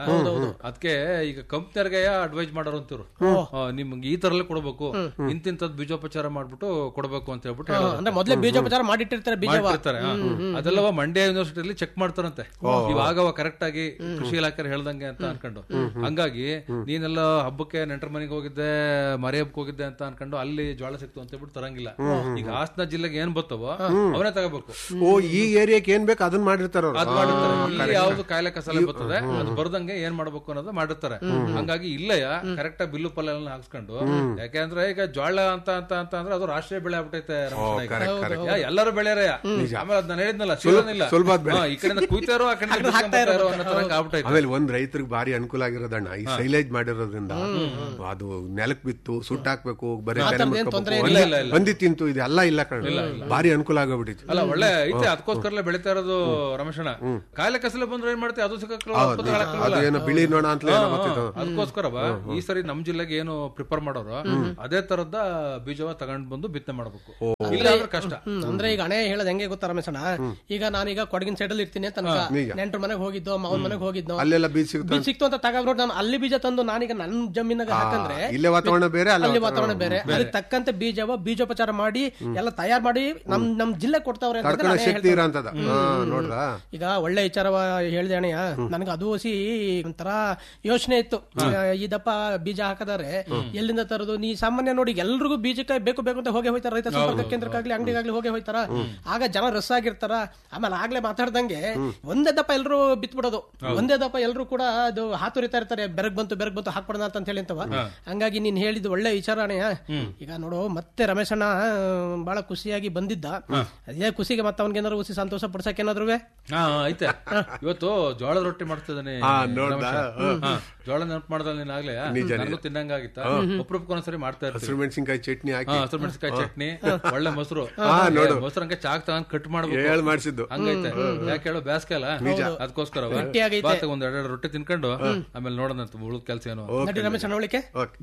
ಅದಕ್ಕೆ ಈಗ ಕಂಪ್ನಿಯರ್ಗೆ ಅಡ್ವೈಸ್ ಮಾಡೋರು ಅಂತಿರು ನಿಮ್ಗೆ ಈ ತರ ಎಲ್ಲ ಕೊಡ್ಬೇಕು ಇಂತಿಂತದ್ ಬೀಜೋಪಚಾರ ಮಾಡ್ಬಿಟ್ಟು ಕೊಡ್ಬೇಕು ಅಂತ ಹೇಳ್ಬಿಟ್ಟು ಹೇಳೋರು. ಅಂದ್ರೆ ಮೊದ್ಲೇ ಬೀಜೋಪಚಾರ ಮಾಡಿಟ್ಟಿರ್ತಾರೆ ಬೀಜವ ಮಾಡಿರ್ತಾರೆ ಹಾ. ಅದೆಲ್ಲವ ಮಂಡ್ಯ ಯೂನಿವರ್ಸಿಟಿಲಿ ಚೆಕ್ ಮಾಡ್ತಾರಂತೆ ಇವಾಗವ ಕರೆಕ್ಟ್ ಆಗಿ ಕೃಷಿ ಇಲಾಖೆ ಹೇಳ್ದಂಗೆ ಅಂತ ಅನ್ಕೊಂಡು ಹಂಗಾಗಿ ನೀನೆಲ್ಲ ಹಬ್ಬಕ್ಕೆ ನೆಂಟರ ಮನೆಗೆ ಹೋಗಿದ್ದೆ ಮರಿ ಹಬ್ಬಕ್ಕೆ ಹೋಗಿದ್ದೆ ಅಂತ ಅನ್ಕೊಂಡು ಅನ್ಕೊಂಡು ಅಲ್ಲಿ ಜೋಳ ಸಿಕ್ತು ಅಂತ ಹೇಳ್ಬಿಟ್ಟು ತರಂಗಿಲ್ಲ ಈಗ ಹಾಸನ ಜಿಲ್ಲೆಗೆ ಏನ್ ಬರ್ತವೋ ಅವನೇ ತಗೋಬೇಕು ಓ ಈ ಏರಿಯಾಕ್ಕೆ ಏನ್ ಬೇಕು ಅದನ್ನ ಮಾಡಿರ್ತಾರ ಅದ್ ಮಾಡಿರ್ತಾರೆ ಇಲ್ಲಿ ಯಾವ್ದು ಕಾಯಿಲೆ ಕಸಾಲೆ ಬರ್ತದೆ ಅದು ಬರ್ದಂಗೆ ಏನ್ ಮಾಡ್ಬೇಕು ಅನ್ನೋದು ಮಾಡಿರ್ತಾರೆ ಹಂಗಾಗಿ ಇಲ್ಲಯ ಕರೆಕ್ಟ್ ಆಗಿ ಬಿಲ್ಲು ಪಲ್ಲೆ ಎಲ್ಲ ಹಾಕ್ಸ್ಕೊಂಡು ಯಾಕೆಂದ್ರೆ ಈಗ ಜೋಳ ಅಂತ ಅಂತ ಅಂತ ಅಂದ್ರೆ ಅದು ರಾಷ್ಟ್ರೀಯ ಬೆಳೆ ಆಗ್ಬಿಟ್ಟೈತೆ ರಮೇಶಣ್ಣ ಈಗ. ಯಾ, ಎಲ್ಲರೂ ಬೆಳೆಯರೆ ಆಮೇಲೆ ಅದ್ ನಾನು ಹೇಳಿದ್ನಲ್ಲ ಸಿಗೋದಿಲ್ಲ ಸುಲಭವಾದ ಬೆಳೆ. ಹಾ, ಈ ಕಡೆಯಿಂದ ಕುಯ್ತಾರೋ ಆ ಕಡೆ ಹಾಕ್ತಾರೋ ಅನ್ನೋ ತರಂಗ ಆಗ್ಬಿಟ್ಟೈತೆ ಆಮೇಲೆ ಒಂದ್ ರೈತರಿಗೆ ಭಾರಿ ಅನುಕೂಲ ಆಗಿರೋದಣ್ಣ ಈ ಸೈಲೇಜ್ ಮಾಡಿರೋದ್ರಿಂದ ಅದು ನೆಲಕ್ ಬಿತ್ತು ಸುಟ್ಟ ಹಾಕ್ಬೇಕು ಬರೀ ತೆನೆ ಮುಟ್ಕೋಬೇಕು. ಇಲ್ಲ, ಇಲ್ಲ, ಇಲ್ಲ. ಹಂದಿ ತಿಂತು ಇದೆಲ್ಲ ಇಲ್ಲ ಕಣ ಭಾರಿ ಅನುಕೂಲ ಆಗೋಗ್ಬಿಟ್ಟಿತ್ತು ಅಲ್ಲ ಒಳ್ಳೆ ಐತೆ ಅದಕ್ಕೋಸ್ಕರಲೇ ಬೆಳಿತಾ ಇರೋದು ರಮೇಶಣ್ಣ ಕಾಯಿಲೆ ಕಸಲೆ ಬಂದ್ರೆ ಏನ್ ಮಾಡ್ತೀವಿ ಅದು ಸಿಕ್ಕಲ್ಲ ಅದು ಏನೋ ಬಿಳಿ ನೋಣ ಅಂತಲೇ ಏನೋ ಗೊತ್ತಿತ್ತು ಅದಕ್ಕೋಸ್ಕರವ ಈ ಸರಿ ನಮ್ ಜಿಲ್ಲೆಗೆ ಏನು ಪ್ರಿಪೇರ್ ಮಾಡೋರು ಅದೇ ತರದ ಬೀಜವ ತಗೊಂಡ್ ಬಂದು ಬಿತ್ತನೆ ಮಾಡ್ಬೇಕು ಇಲ್ಲ ಅಂದ್ರೆ ಕಷ್ಟ ಹ್ಮ್, ಅಂದ್ರೆ ಈಗ ಹಣೆ ಹೇಳದ್ ಹೆಂಗೆ ಗೊತ್ತಾ ರಮೇಶಣ್ಣ ಈಗ ನಾನೀಗ ಕೊಡಗಿನ ಸೈಡ್ ಅಲ್ಲಿ ಇರ್ತೀನಿ ಅಂತ ಅನ್ಕ ನೆಂಟ್ರ ಮನೆಗೆ ಹೋಗಿದ್ದೋ ಮಾವನ್ ಮನೆಗೆ ಹೋಗಿದ್ನೋ ಅಲ್ಲೆಲ್ಲ ಬೀಜ ಸಿಗುತ್ತೆ ಬೀಜ ಸಿಕ್ತು ಅಂತ ತಗೊಂಡ್ಬಿಟ್ಟು ನಾನು ಅಲ್ಲಿ ಬೀಜ ತಂದು ನಾನೀಗ ನನ್ನ ಜಮೀನಾಗ ಹಾಕಂದ್ರೆ ಇಲ್ಲೇ ವಾತಾವರಣ ಬೇರೆ ಅಲ್ಲ ಅಲ್ಲಿ ವಾತಾವರಣ ಬೇರೆ ಅದಕ್ಕೆ ತಕ್ಕಂತೆ ಬೀಜವ ಬೀಜೋಪಚಾರ ಮಾಡಿ ಎಲ್ಲ ತಯಾರು ಮಾಡಿ ನಮ್ ನಮ್ ಜಿಲ್ಲೆ ಕೊಡ್ತಾವ್ರೆ ಅಂತ ತಡ್ಕೊಳ್ಳೋ ನಾನೇ ಶಕ್ತಿ ಇರೋ ಅಂತದ ನೋಡ್ದಾ ಈಗ ಒಳ್ಳೆ ವಿಚಾರವ ಹೇಳಿದೆ ಅಣ್ಣಯ್ಯ ನನಗೆ ಅದು ಹೊಸಿ ಒಂಥರ ಯೋಚನೆ ಇತ್ತು ಈ ದಪ್ಪ ಬೀಜ ಹಾಕದಾರೆ ಎಲ್ಲಿಂದ ತರೋದು ನೀ ಸಾಮಾನ್ಯ ನೋಡಿ ಎಲ್ರಿಗೂ ಬೀಜಕ್ಕೆ ಬೇಕು ಬೇಕು ಅಂತ ಹೋಗಿ ಹೋಯ್ತಾರ ರೈತ ಸಂಪರ್ಕ ಕೇಂದ್ರಕ್ಕಾಗ್ಲಿ ಅಂಗಡಿಗಾಗ್ಲಿ ಹೋಗಿ ಹೋಯ್ತಾರ ಆಗ ಜನ ರಸ್ ಆಗಿರ್ತಾರ ಆಮೇಲೆ ಆಗ್ಲೇ ಮಾತಾಡ್ದಂಗೆ ಒಂದೇ ದಪ್ಪ ಎಲ್ರು ಬಿತ್ಬಿಡೋದು ಒಂದೇ ದಪ್ಪ ಎಲ್ರು ಕೂಡ ಅದು ಹಾತುರಿತಾ ಇರ್ತಾರೆ ಬೆರಗ್ ಬಂತು ಬೆರಗ್ ಬಂತು ಹಾಕ್ಬಿಡೋಣ ಅಂತ ಹೇಳಿ ಅಂತವ ಹಂಗಾಗಿ ನೀನ್ ಹೇಳಿದ್ದು ಒಳ್ಳೆ ವಿಚಾರ ಅಣ್ಣಯ್ಯ ಈಗ ನೋಡು ಮತ್ತೆ ರಮೇಶಣ್ಣ ಆ, ಬಹಳ ಖುಷಿಯಾಗಿ ಬಂದಿದ್ದ ಅದೇ ಖುಷಿಗೆ ಮತ್ತೆ ಅವ್ನಿಗೇನಾದ್ರು ಖುಷಿ ಸಂತೋಷ ಪಡ್ಸಕ್ ಏನಾದ್ರು ಹಾ ಐತೆ ಇವತ್ತು ಜೋಳದ ರೊಟ್ಟಿ ಮಾಡ್ತಿದ್ದಾನೆ ನೋಡ್ದಾ? ಜೋಳ ನೆನಪು ಮಾಡ್ದಲ್ಲ ನೀನ್ ಆಗ್ಲೇ ನನಗೂ ತಿನ್ನಂಗಾಗಿತ್ತ ಒಬ್ರೊಬ್ಬ ಒಂದ್ಸರಿ ಮಾಡ್ತಾ ಇರ್ತೀವಿ ಹಸಿರು ಮೆಣಸಿನ್ಕಾಯಿ ಚಟ್ನಿ ಹಾಕಿ ಹಾ, ಹಸಿರು ಮೆಣಸಿನಕಾಯಿ ಚಟ್ನಿ ಒಳ್ಳೆ ಮೊಸರು ನೋಡು. ಮೊಸರು ಹಂಗೆ ಚಾಕ್ ತಗೊಂಡ್ ಕಟ್ ಮಾಡ್ಬೇಕು ಹೇಳ್ ಮಾಡ್ಸಿದ್ದು ಹಂಗೈತೆ ಯಾಕೆ ಹೇಳೋ ಬೇಸ್ಗೆ ಅಲ್ಲ ಅದಕ್ಕೋಸ್ಕರ ಗಟ್ಟಿಯಾಗೈತೆ. ಬಾತ ಒಂದ್ ಎರಡೆರಡು ರೊಟ್ಟಿ ತಿನ್ಕೊಂಡು ಆಮೇಲೆ ನೋಡೋಣ ಉಳಿದ ಕೆಲಸ ಏನು ನಟಿ ರಮೇಶ್ ಅಣ್ಣವಳಿಕೆ ಓಕೆ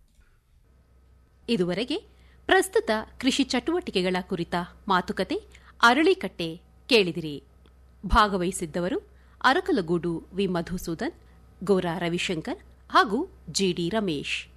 ಇದುವರೆಗೆ ಪ್ರಸ್ತುತ ಕೃಷಿ ಚಟುವಟಿಕೆಗಳ ಕುರಿತ ಮಾತುಕತೆ ಅರಳಿಕಟ್ಟೆ ಕೇಳಿದಿರಿ ಭಾಗವಹಿಸಿದ್ದವರು ಅರಕಲಗೂಡು ವಿ ಮಧುಸೂದನ್ ಗೋರಾ ರವಿಶಂಕರ್ ಹಾಗೂ ಜಿಡಿ ರಮೇಶ್